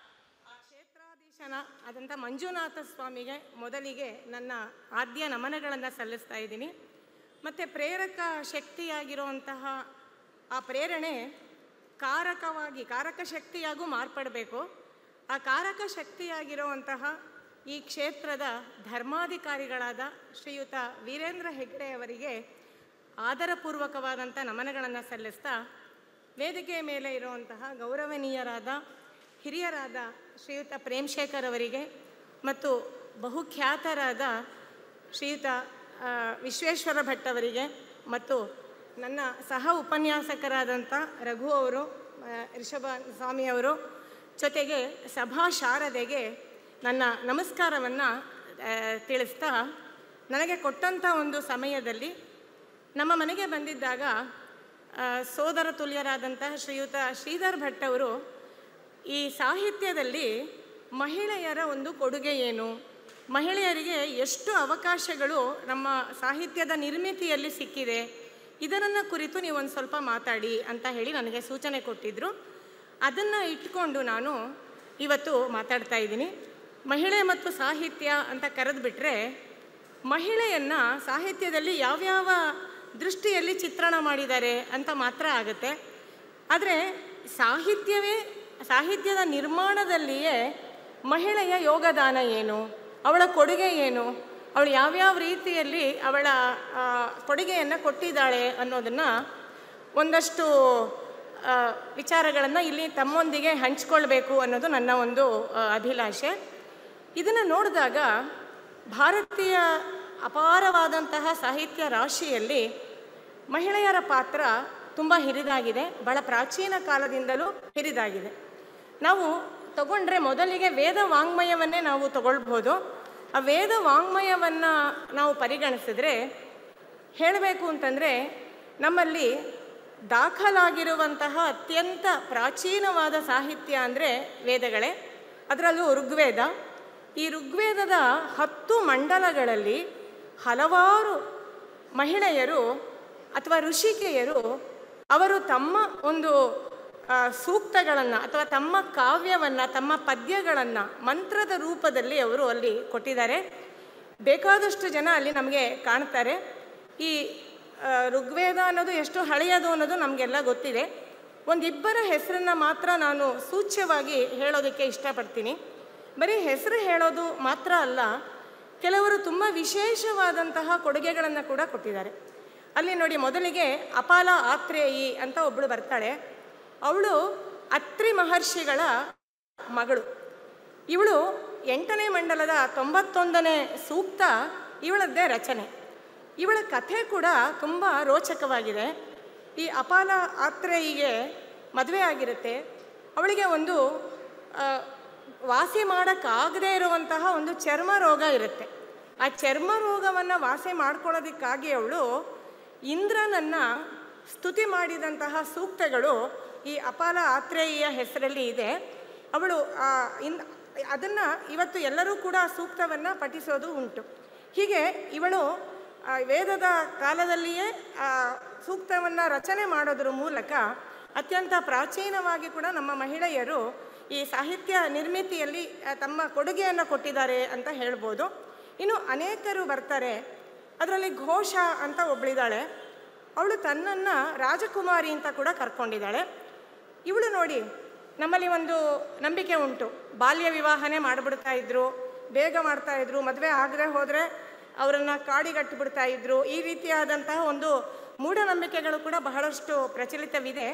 ಕ್ಷೇತ್ರಾಧೀಶನ ಆದಂಥ ಮಂಜುನಾಥ ಸ್ವಾಮಿಗೆ ಮೊದಲಿಗೆ ನನ್ನ ಆದ್ಯ ನಮನಗಳನ್ನು ಸಲ್ಲಿಸ್ತಾ ಇದ್ದೀನಿ ಮತ್ತು ಪ್ರೇರಕ ಶಕ್ತಿಯಾಗಿರುವಂತಹ ಆ ಪ್ರೇರಣೆ ಕಾರಕವಾಗಿ ಕಾರಕ ಶಕ್ತಿಯಾಗೂ ಮಾರ್ಪಡಬೇಕು ಆ ಕಾರಕ ಶಕ್ತಿಯಾಗಿರುವಂತಹ ಈ ಕ್ಷೇತ್ರದ ಧರ್ಮಾಧಿಕಾರಿಗಳಾದ ಶ್ರೀಯುತ ವೀರೇಂದ್ರ ಹೆಗ್ಡೆ ಅವರಿಗೆ ಆದರಪೂರ್ವಕವಾದಂಥ ನಮನಗಳನ್ನು ಸಲ್ಲಿಸ್ತಾ ವೇದಿಕೆಯ ಮೇಲೆ ಇರುವಂತಹ ಗೌರವನೀಯರಾದ ಹಿರಿಯರಾದ ಶ್ರೀಯುತ ಪ್ರೇಮ್ಶೇಖರ್ ಅವರಿಗೆ ಮತ್ತು ಬಹುಖ್ಯಾತರಾದ ಶ್ರೀಯುತ ಆ, ವಿಶ್ವೇಶ್ವರ ಭಟ್ ಅವರಿಗೆ ಮತ್ತು ನನ್ನ ಸಹ ಉಪನ್ಯಾಸಕರಾದಂಥ ರಘು ಅವರು ಆ, ರಿಷಭ ಸ್ವಾಮಿ ಅವರು ಜೊತೆಗೆ ಸಭಾ ಶಾರದೆಗೆ ನನ್ನ ನಮಸ್ಕಾರವನ್ನು ತಿಳಿಸ್ತಾ ನನಗೆ ಕೊಟ್ಟಂಥ ಒಂದು ಸಮಯದಲ್ಲಿ ನಮ್ಮ ಮನೆಗೆ ಬಂದಿದ್ದಾಗ ಆ, ಸೋದರ ತುಲ್ಯರಾದಂತಹ ಶ್ರೀಯುತ ಶ್ರೀಧರ್ ಭಟ್ ಅವರು ಈ ಸಾಹಿತ್ಯದಲ್ಲಿ ಮಹಿಳೆಯರ ಒಂದು ಕೊಡುಗೆ ಏನು ಮಹಿಳೆಯರಿಗೆ ಎಷ್ಟು ಅವಕಾಶಗಳು ನಮ್ಮ ಸಾಹಿತ್ಯದ ನಿರ್ಮಿತಿಯಲ್ಲಿ ಸಿಕ್ಕಿದೆ ಇದರನ್ನು ಕುರಿತು ನೀವು ಒಂದು ಸ್ವಲ್ಪ ಮಾತಾಡಿ ಅಂತ ಹೇಳಿ ನನಗೆ ಸೂಚನೆ ಕೊಟ್ಟಿದ್ದರು ಅದನ್ನು ಇಟ್ಕೊಂಡು ನಾನು ಇವತ್ತು ಮಾತಾಡ್ತಾ ಇದ್ದೀನಿ ಮಹಿಳೆ ಮತ್ತು ಸಾಹಿತ್ಯ ಅಂತ ಕರೆದುಬಿಟ್ರೆ ಮಹಿಳೆಯನ್ನು ಸಾಹಿತ್ಯದಲ್ಲಿ ಯಾವ್ಯಾವ ದೃಷ್ಟಿಯಲ್ಲಿ ಚಿತ್ರಣ ಮಾಡಿದ್ದಾರೆ ಅಂತ ಮಾತ್ರ ಆಗುತ್ತೆ ಆದರೆ ಸಾಹಿತ್ಯವೇ ಸಾಹಿತ್ಯದ ನಿರ್ಮಾಣದಲ್ಲಿಯೇ ಮಹಿಳೆಯ ಯೋಗದಾನ ಏನು ಅವಳ ಕೊಡುಗೆ ಏನು ಅವಳು ಯಾವ್ಯಾವ ರೀತಿಯಲ್ಲಿ ಅವಳ ಆ, ಕೊಡುಗೆಯನ್ನು ಕೊಟ್ಟಿದ್ದಾಳೆ ಅನ್ನೋದನ್ನು ಒಂದಷ್ಟು ವಿಚಾರಗಳನ್ನು ಇಲ್ಲಿ ತಮ್ಮೊಂದಿಗೆ ಹಂಚ್ಕೊಳ್ಬೇಕು ಅನ್ನೋದು ನನ್ನ ಒಂದು ಆ, ಅಭಿಲಾಷೆ ಇದನ್ನು ನೋಡಿದಾಗ ಭಾರತೀಯ ಅಪಾರವಾದಂತಹ ಸಾಹಿತ್ಯ ರಾಶಿಯಲ್ಲಿ ಮಹಿಳೆಯರ ಪಾತ್ರ ತುಂಬ ಹಿರಿದಾಗಿದೆ ಬಹಳ ಪ್ರಾಚೀನ ಕಾಲದಿಂದಲೂ ಹಿರಿದಾಗಿದೆ ನಾವು ತಗೊಂಡ್ರೆ ಮೊದಲಿಗೆ ವೇದ ವಾಂಗ್ಮಯವನ್ನೇ ನಾವು ತಗೊಳ್ಬೋದು ಆ ವೇದ ವಾಂಗ್ಮಯವನ್ನು ನಾವು ಪರಿಗಣಿಸಿದ್ರೆ ಹೇಳಬೇಕು ಅಂತಂದರೆ ನಮ್ಮಲ್ಲಿ ದಾಖಲಾಗಿರುವಂತಹ ಅತ್ಯಂತ ಪ್ರಾಚೀನವಾದ ಸಾಹಿತ್ಯ ಅಂದರೆ ವೇದಗಳೇ ಅದರಲ್ಲೂ ಋಗ್ವೇದ ಈ ಋಗ್ವೇದದ ಹತ್ತು ಮಂಡಲಗಳಲ್ಲಿ ಹಲವಾರು ಮಹಿಳೆಯರು ಅಥವಾ ಋಷಿಕೆಯರು ಅವರು ತಮ್ಮ ಒಂದು ಆ, ಸೂಕ್ತಗಳನ್ನು ಅಥವಾ ತಮ್ಮ ಕಾವ್ಯವನ್ನು ತಮ್ಮ ಪದ್ಯಗಳನ್ನು ಮಂತ್ರದ ರೂಪದಲ್ಲಿ ಅವರು ಅಲ್ಲಿ ಕೊಟ್ಟಿದ್ದಾರೆ ಬೇಕಾದಷ್ಟು ಜನ ಅಲ್ಲಿ ನಮಗೆ ಕಾಣ್ತಾರೆ ಈ ಆ, ಋಗ್ವೇದ ಅನ್ನೋದು ಎಷ್ಟು ಹಳೆಯದು ಅನ್ನೋದು ನಮಗೆಲ್ಲ ಗೊತ್ತಿದೆ ಒಂದಿಬ್ಬರ ಹೆಸರನ್ನು ಮಾತ್ರ ನಾನು ಸೂಚ್ಯವಾಗಿ ಹೇಳೋದಕ್ಕೆ ಇಷ್ಟಪಡ್ತೀನಿ ಬರೀ ಹೆಸರು ಹೇಳೋದು ಮಾತ್ರ ಅಲ್ಲ ಕೆಲವರು ತುಂಬ ವಿಶೇಷವಾದಂತಹ ಕೊಡುಗೆಗಳನ್ನು ಕೂಡ ಕೊಟ್ಟಿದ್ದಾರೆ ಅಲ್ಲಿ ನೋಡಿ ಮೊದಲಿಗೆ ಅಪಾಲ ಆತ್ರೇಯಿ ಅಂತ ಒಬ್ಬಳು ಬರ್ತಾಳೆ ಅವಳು ಅತ್ರಿ ಮಹರ್ಷಿಗಳ ಮಗಳು ಇವಳು ಎಂಟನೇ ಮಂಡಲದ ತೊಂಬತ್ತೊಂದನೇ ಸೂಕ್ತ ಇವಳದ್ದೇ ರಚನೆ ಇವಳ ಕಥೆ ಕೂಡ ತುಂಬ ರೋಚಕವಾಗಿದೆ ಈ ಅಪಾಲ ಆತ್ರೇಯಿಗೆ ಮದುವೆ ಆಗಿರುತ್ತೆ ಅವಳಿಗೆ ಒಂದು ಆ, ವಾಸಿ ಮಾಡೋಕ್ಕಾಗದೇ ಇರುವಂತಹ ಒಂದು ಚರ್ಮ ರೋಗ ಇರುತ್ತೆ ಆ ಚರ್ಮ ರೋಗವನ್ನು ವಾಸಿ ಮಾಡ್ಕೊಳ್ಳೋದಕ್ಕಾಗಿ ಅವಳು ಇಂದ್ರನನ್ನು ಸ್ತುತಿ ಮಾಡಿದಂತಹ ಸೂಕ್ತಗಳು ಈ ಅಪಾಲ ಆತ್ರೇಯಿಯ ಹೆಸರಲ್ಲಿ ಇದೆ ಅವಳು ಆ, ಇನ್ ಅದನ್ನು ಇವತ್ತು ಎಲ್ಲರೂ ಕೂಡ ಆ ಸೂಕ್ತವನ್ನು ಪಠಿಸೋದು ಉಂಟು ಹೀಗೆ ಇವಳು ಆ, ವೇದದ ಕಾಲದಲ್ಲಿಯೇ ಆ ಸೂಕ್ತವನ್ನು ರಚನೆ ಮಾಡೋದ್ರ ಮೂಲಕ ಅತ್ಯಂತ ಪ್ರಾಚೀನವಾಗಿ ಕೂಡ ನಮ್ಮ ಮಹಿಳೆಯರು ಈ ಸಾಹಿತ್ಯ ನಿರ್ಮಿತಿಯಲ್ಲಿ ಆ, ತಮ್ಮ ಕೊಡುಗೆಯನ್ನು ಕೊಟ್ಟಿದ್ದಾರೆ ಅಂತ ಹೇಳ್ಬೋದು ಇನ್ನು ಅನೇಕರು ಬರ್ತಾರೆ ಅದರಲ್ಲಿ ಘೋಷ ಅಂತ ಒಬ್ಬಳಿದ್ದಾಳೆ ಅವಳು ತನ್ನನ್ನು ರಾಜಕುಮಾರಿ ಅಂತ ಕೂಡ ಕರ್ಕೊಂಡಿದ್ದಾಳೆ ಇವಳು ನೋಡಿ ನಮ್ಮಲ್ಲಿ ಒಂದು ನಂಬಿಕೆ ಉಂಟು ಬಾಲ್ಯ ವಿವಾಹನೇ ಮಾಡಿಬಿಡ್ತಾ ಇದ್ರು ಬೇಗ ಮಾಡ್ತಾ ಇದ್ರು ಮದುವೆ ಆಗದೆ ಹೋದರೆ ಅವರನ್ನು ಕಾಡಿಗಟ್ಟಿಬಿಡ್ತಾ ಇದ್ರು ಈ ರೀತಿಯಾದಂತಹ ಒಂದು ಮೂಢನಂಬಿಕೆಗಳು ಕೂಡ ಬಹಳಷ್ಟು ಪ್ರಚಲಿತವಿದೆ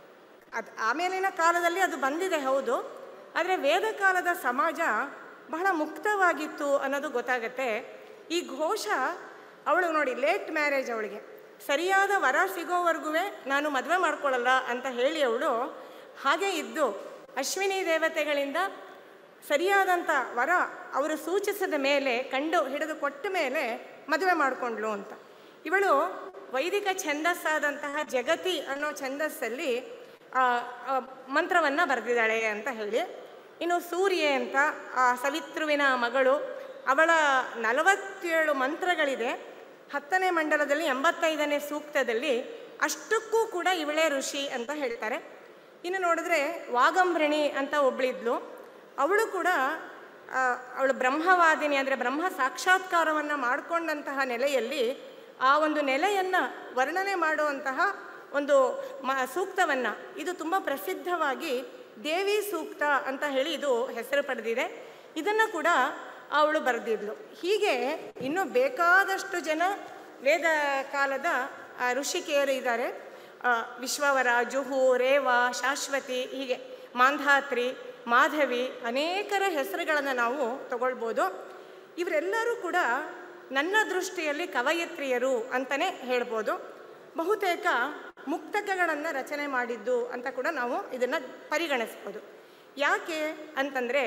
ಅದು ಆಮೇಲಿನ ಕಾಲದಲ್ಲಿ ಅದು ಬಂದಿದೆ ಹೌದು ಆದರೆ ವೇದ ಕಾಲದ ಸಮಾಜ ಬಹಳ ಮುಕ್ತವಾಗಿತ್ತು ಅನ್ನೋದು ಗೊತ್ತಾಗತ್ತೆ ಈ ಘೋಷ ಅವಳು ನೋಡಿ ಲೇಟ್ ಮ್ಯಾರೇಜ್ ಅವಳಿಗೆ ಸರಿಯಾದ ವರ ಸಿಗೋವರೆಗೂ ನಾನು ಮದುವೆ ಮಾಡ್ಕೊಳ್ಳಲ್ಲ ಅಂತ ಹೇಳಿ ಅವಳು ಹಾಗೆ ಇದ್ದು ಅಶ್ವಿನಿ ದೇವತೆಗಳಿಂದ ಸರಿಯಾದಂಥ ವರ ಅವರು ಸೂಚಿಸಿದ ಮೇಲೆ ಕಂಡು ಹಿಡಿದು ಕೊಟ್ಟ ಮೇಲೆ ಮದುವೆ ಮಾಡಿಕೊಂಡ್ಲು ಅಂತ ಇವಳು ವೈದಿಕ ಛಂದಸ್ಸಾದಂತಹ ಜಗತಿ ಅನ್ನೋ ಛಂದಸ್ಸಲ್ಲಿ ಆ, ಆ, ಮಂತ್ರವನ್ನು ಬರೆದಿದ್ದಾಳೆ ಅಂತ ಹೇಳಿ ಇನ್ನು ಸೂರ್ಯ ಅಂತ ಆ ಸವಿತೃವಿನ ಮಗಳು ಅವಳ ನಲವತ್ತೇಳು ಮಂತ್ರಗಳಿದೆ ಹತ್ತನೇ ಮಂಡಲದಲ್ಲಿ ಎಂಬತ್ತೈದನೇ ಸೂಕ್ತದಲ್ಲಿ ಅಷ್ಟಕ್ಕೂ ಕೂಡ ಇವಳೇ ಋಷಿ ಅಂತ ಹೇಳ್ತಾರೆ ಇನ್ನು ನೋಡಿದ್ರೆ ವಾಗಂಭೃಣಿ ಅಂತ ಒಬ್ಳಿದ್ಲು ಅವಳು ಕೂಡ ಆ, ಅವಳು ಬ್ರಹ್ಮವಾದಿನಿ ಅಂದರೆ ಬ್ರಹ್ಮ ಸಾಕ್ಷಾತ್ಕಾರವನ್ನು ಮಾಡಿಕೊಂಡಂತಹ ನೆಲೆಯಲ್ಲಿ ಆ ಒಂದು ನೆಲೆಯನ್ನು ವರ್ಣನೆ ಮಾಡುವಂತಹ ಒಂದು ಮ ಸೂಕ್ತವನ್ನು ಇದು ತುಂಬ ಪ್ರಸಿದ್ಧವಾಗಿ ದೇವಿ ಸೂಕ್ತ ಅಂತ ಹೇಳಿ ಇದು ಹೆಸರು ಪಡೆದಿದೆ ಇದನ್ನು ಕೂಡ ಅವಳು ಬರೆದಿದ್ಲು ಹೀಗೆ ಇನ್ನೂ ಬೇಕಾದಷ್ಟು ಜನ ವೇದ ಕಾಲದ ಆ, ಋಷಿಕೆಯರು ಇದ್ದಾರೆ ಆ, ವಿಶ್ವವರ ಜುಹು ರೇವ ಶಾಶ್ವತಿ ಹೀಗೆ ಮಾಂಧಾತ್ರಿ ಮಾಧವಿ ಅನೇಕರ ಹೆಸರುಗಳನ್ನು ನಾವು ತಗೊಳ್ಬೋದು ಇವರೆಲ್ಲರೂ ಕೂಡ ನನ್ನ ದೃಷ್ಟಿಯಲ್ಲಿ ಕವಯತ್ರಿಯರು ಅಂತಲೇ ಹೇಳ್ಬೋದು ಬಹುತೇಕ ಮುಕ್ತಕಗಳನ್ನು ರಚನೆ ಮಾಡಿದ್ದು ಅಂತ ಕೂಡ ನಾವು ಇದನ್ನು ಪರಿಗಣಿಸ್ಬೋದು ಯಾಕೆ ಅಂತಂದರೆ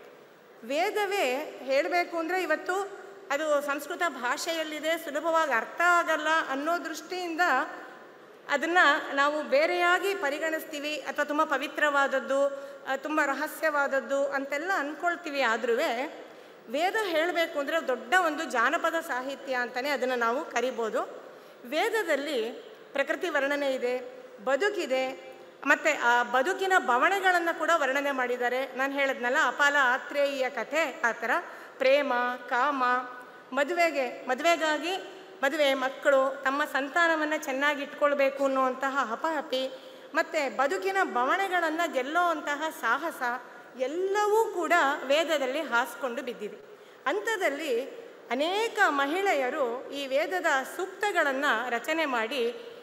ವೇದವೇ ಹೇಳಬೇಕು ಅಂದರೆ ಇವತ್ತು ಅದು ಸಂಸ್ಕೃತ ಭಾಷೆಯಲ್ಲಿದೆ ಸುಲಭವಾಗಿ ಅರ್ಥ ಆಗಲ್ಲ ಅನ್ನೋ ದೃಷ್ಟಿಯಿಂದ ಅದನ್ನು ನಾವು ಬೇರೆಯಾಗಿ ಪರಿಗಣಿಸ್ತೀವಿ ಅಥವಾ ತುಂಬ ಪವಿತ್ರವಾದದ್ದು ತುಂಬ ರಹಸ್ಯವಾದದ್ದು ಅಂತೆಲ್ಲ ಅಂದ್ಕೊಳ್ತೀವಿ ಆದ್ರೂ ವೇದ ಹೇಳಬೇಕು ಅಂದರೆ ದೊಡ್ಡ ಒಂದು ಜಾನಪದ ಸಾಹಿತ್ಯ ಅಂತಲೇ ಅದನ್ನು ನಾವು ಕರಿಬೋದು ವೇದದಲ್ಲಿ ಪ್ರಕೃತಿ ವರ್ಣನೆ ಇದೆ ಬದುಕಿದೆ ಮತ್ತು ಆ ಬದುಕಿನ ಬವಣೆಗಳನ್ನು ಕೂಡ ವರ್ಣನೆ ಮಾಡಿದ್ದಾರೆ ನಾನು ಹೇಳಿದ್ನಲ್ಲ ಅಪಾಲ ಆತ್ರೇಯಿಯ ಕಥೆ ಆ ಥರ ಪ್ರೇಮ ಕಾಮ ಮದುವೆಗೆ ಮದುವೆಗಾಗಿ ಮದುವೆ ಮಕ್ಕಳು ತಮ್ಮ ಸಂತಾನವನ್ನು ಚೆನ್ನಾಗಿ ಇಟ್ಕೊಳ್ಬೇಕು ಅನ್ನುವಂತಹ ಹಪಹಪಿ ಮತ್ತು ಬದುಕಿನ ಬವಣೆಗಳನ್ನು ಗೆಲ್ಲುವಂತಹ ಸಾಹಸ ಎಲ್ಲವೂ ಕೂಡ ವೇದದಲ್ಲಿ ಹಾಸ್ಕೊಂಡು ಬಿದ್ದಿದೆ ಅಂಥದ್ದಲ್ಲಿ ಅನೇಕ ಮಹಿಳೆಯರು ಈ ವೇದದ ಸೂಕ್ತಗಳನ್ನು ರಚನೆ ಮಾಡಿ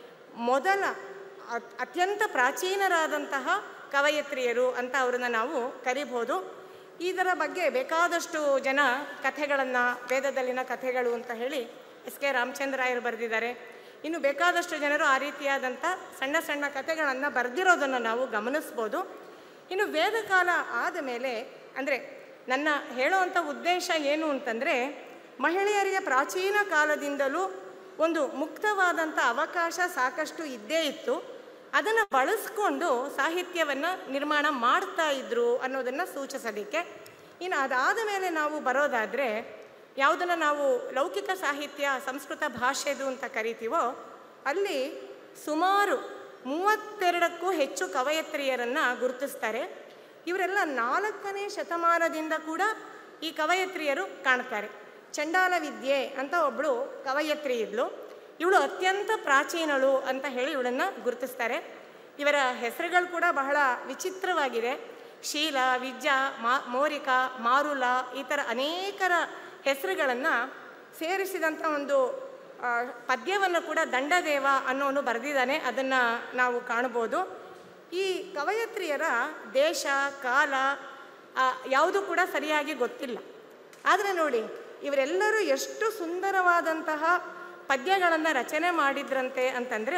ಮೊದಲ ಅತ್- ಅತ್ಯಂತ ಪ್ರಾಚೀನರಾದಂತಹ ಕವಯತ್ರಿಯರು ಅಂತ ಅವರನ್ನು ನಾವು ಕರಿಬೋದು ಇದರ ಬಗ್ಗೆ ಬೇಕಾದಷ್ಟು ಜನ ಕಥೆಗಳನ್ನು ವೇದದಲ್ಲಿನ ಕಥೆಗಳು ಅಂತ ಹೇಳಿ ಎಸ್ ಕೆ ರಾಮಚಂದ್ರಾಯರು ಬರೆದಿದ್ದಾರೆ ಇನ್ನು ಬೇಕಾದಷ್ಟು ಜನರು ಆ ರೀತಿಯಾದಂಥ ಸಣ್ಣ ಸಣ್ಣ ಕಥೆಗಳನ್ನು ಬರೆದಿರೋದನ್ನು ನಾವು ಗಮನಿಸ್ಬೋದು ಇನ್ನು ವೇದಕಾಲ ಆದ ಮೇಲೆ ಅಂದರೆ ನನ್ನ ಹೇಳುವಂಥ ಉದ್ದೇಶ ಏನು ಅಂತಂದರೆ ಮಹಿಳೆಯರಿಗೆ ಪ್ರಾಚೀನ ಕಾಲದಿಂದಲೂ ಒಂದು ಮುಕ್ತವಾದಂಥ ಅವಕಾಶ ಸಾಕಷ್ಟು ಇದ್ದೇ ಇತ್ತು ಅದನ್ನು ಬಳಸ್ಕೊಂಡು ಸಾಹಿತ್ಯವನ್ನು ನಿರ್ಮಾಣ ಮಾಡ್ತಾ ಇದ್ರು ಅನ್ನೋದನ್ನು ಸೂಚಿಸೋದಕ್ಕೆ ಇನ್ನು ಅದಾದ ಮೇಲೆ ನಾವು ಬರೋದಾದರೆ ಯಾವುದನ್ನು ನಾವು ಲೌಕಿಕ ಸಾಹಿತ್ಯ ಸಂಸ್ಕೃತ ಭಾಷೆದು ಅಂತ ಕರಿತೀವೋ ಅಲ್ಲಿ ಸುಮಾರು ಮೂವತ್ತೆರಡಕ್ಕೂ ಹೆಚ್ಚು ಕವಯತ್ರಿಯರನ್ನು ಗುರುತಿಸ್ತಾರೆ ಇವರೆಲ್ಲ ನಾಲ್ಕನೇ ಶತಮಾನದಿಂದ ಕೂಡ ಈ ಕವಯತ್ರಿಯರು ಕಾಣ್ತಾರೆ ಚಂಡಾಲ ವಿದ್ಯೆ ಅಂತ ಒಬ್ಬಳು ಕವಯತ್ರಿ ಇದ್ಲು ಇವಳು ಅತ್ಯಂತ ಪ್ರಾಚೀನಳು ಅಂತ ಹೇಳಿ ಇವಳನ್ನು ಗುರುತಿಸ್ತಾರೆ ಇವರ ಹೆಸರುಗಳು ಕೂಡ ಬಹಳ ವಿಚಿತ್ರವಾಗಿದೆ ಶೀಲ ವಿಜ್ಜ ಮಾ ಮೋರಿಕ ಮಾರುಲ ಈ ಥರ ಅನೇಕರ ಹೆಸರುಗಳನ್ನು ಸೇರಿಸಿದಂಥ ಒಂದು ಆ, ಪದ್ಯವನ್ನು ಕೂಡ ದಂಡದೇವ ಅನ್ನೋನು ಬರೆದಿದ್ದಾನೆ ಅದನ್ನು ನಾವು ಕಾಣ್ಬೋದು ಈ ಕವಯತ್ರಿಯರ ದೇಶ ಕಾಲ ಯಾವುದು ಕೂಡ ಸರಿಯಾಗಿ ಗೊತ್ತಿಲ್ಲ ಆದರೆ ನೋಡಿ ಇವರೆಲ್ಲರೂ ಎಷ್ಟು ಸುಂದರವಾದಂತಹ ಪದ್ಯಗಳನ್ನು ರಚನೆ ಮಾಡಿದ್ರಂತೆ ಅಂತಂದರೆ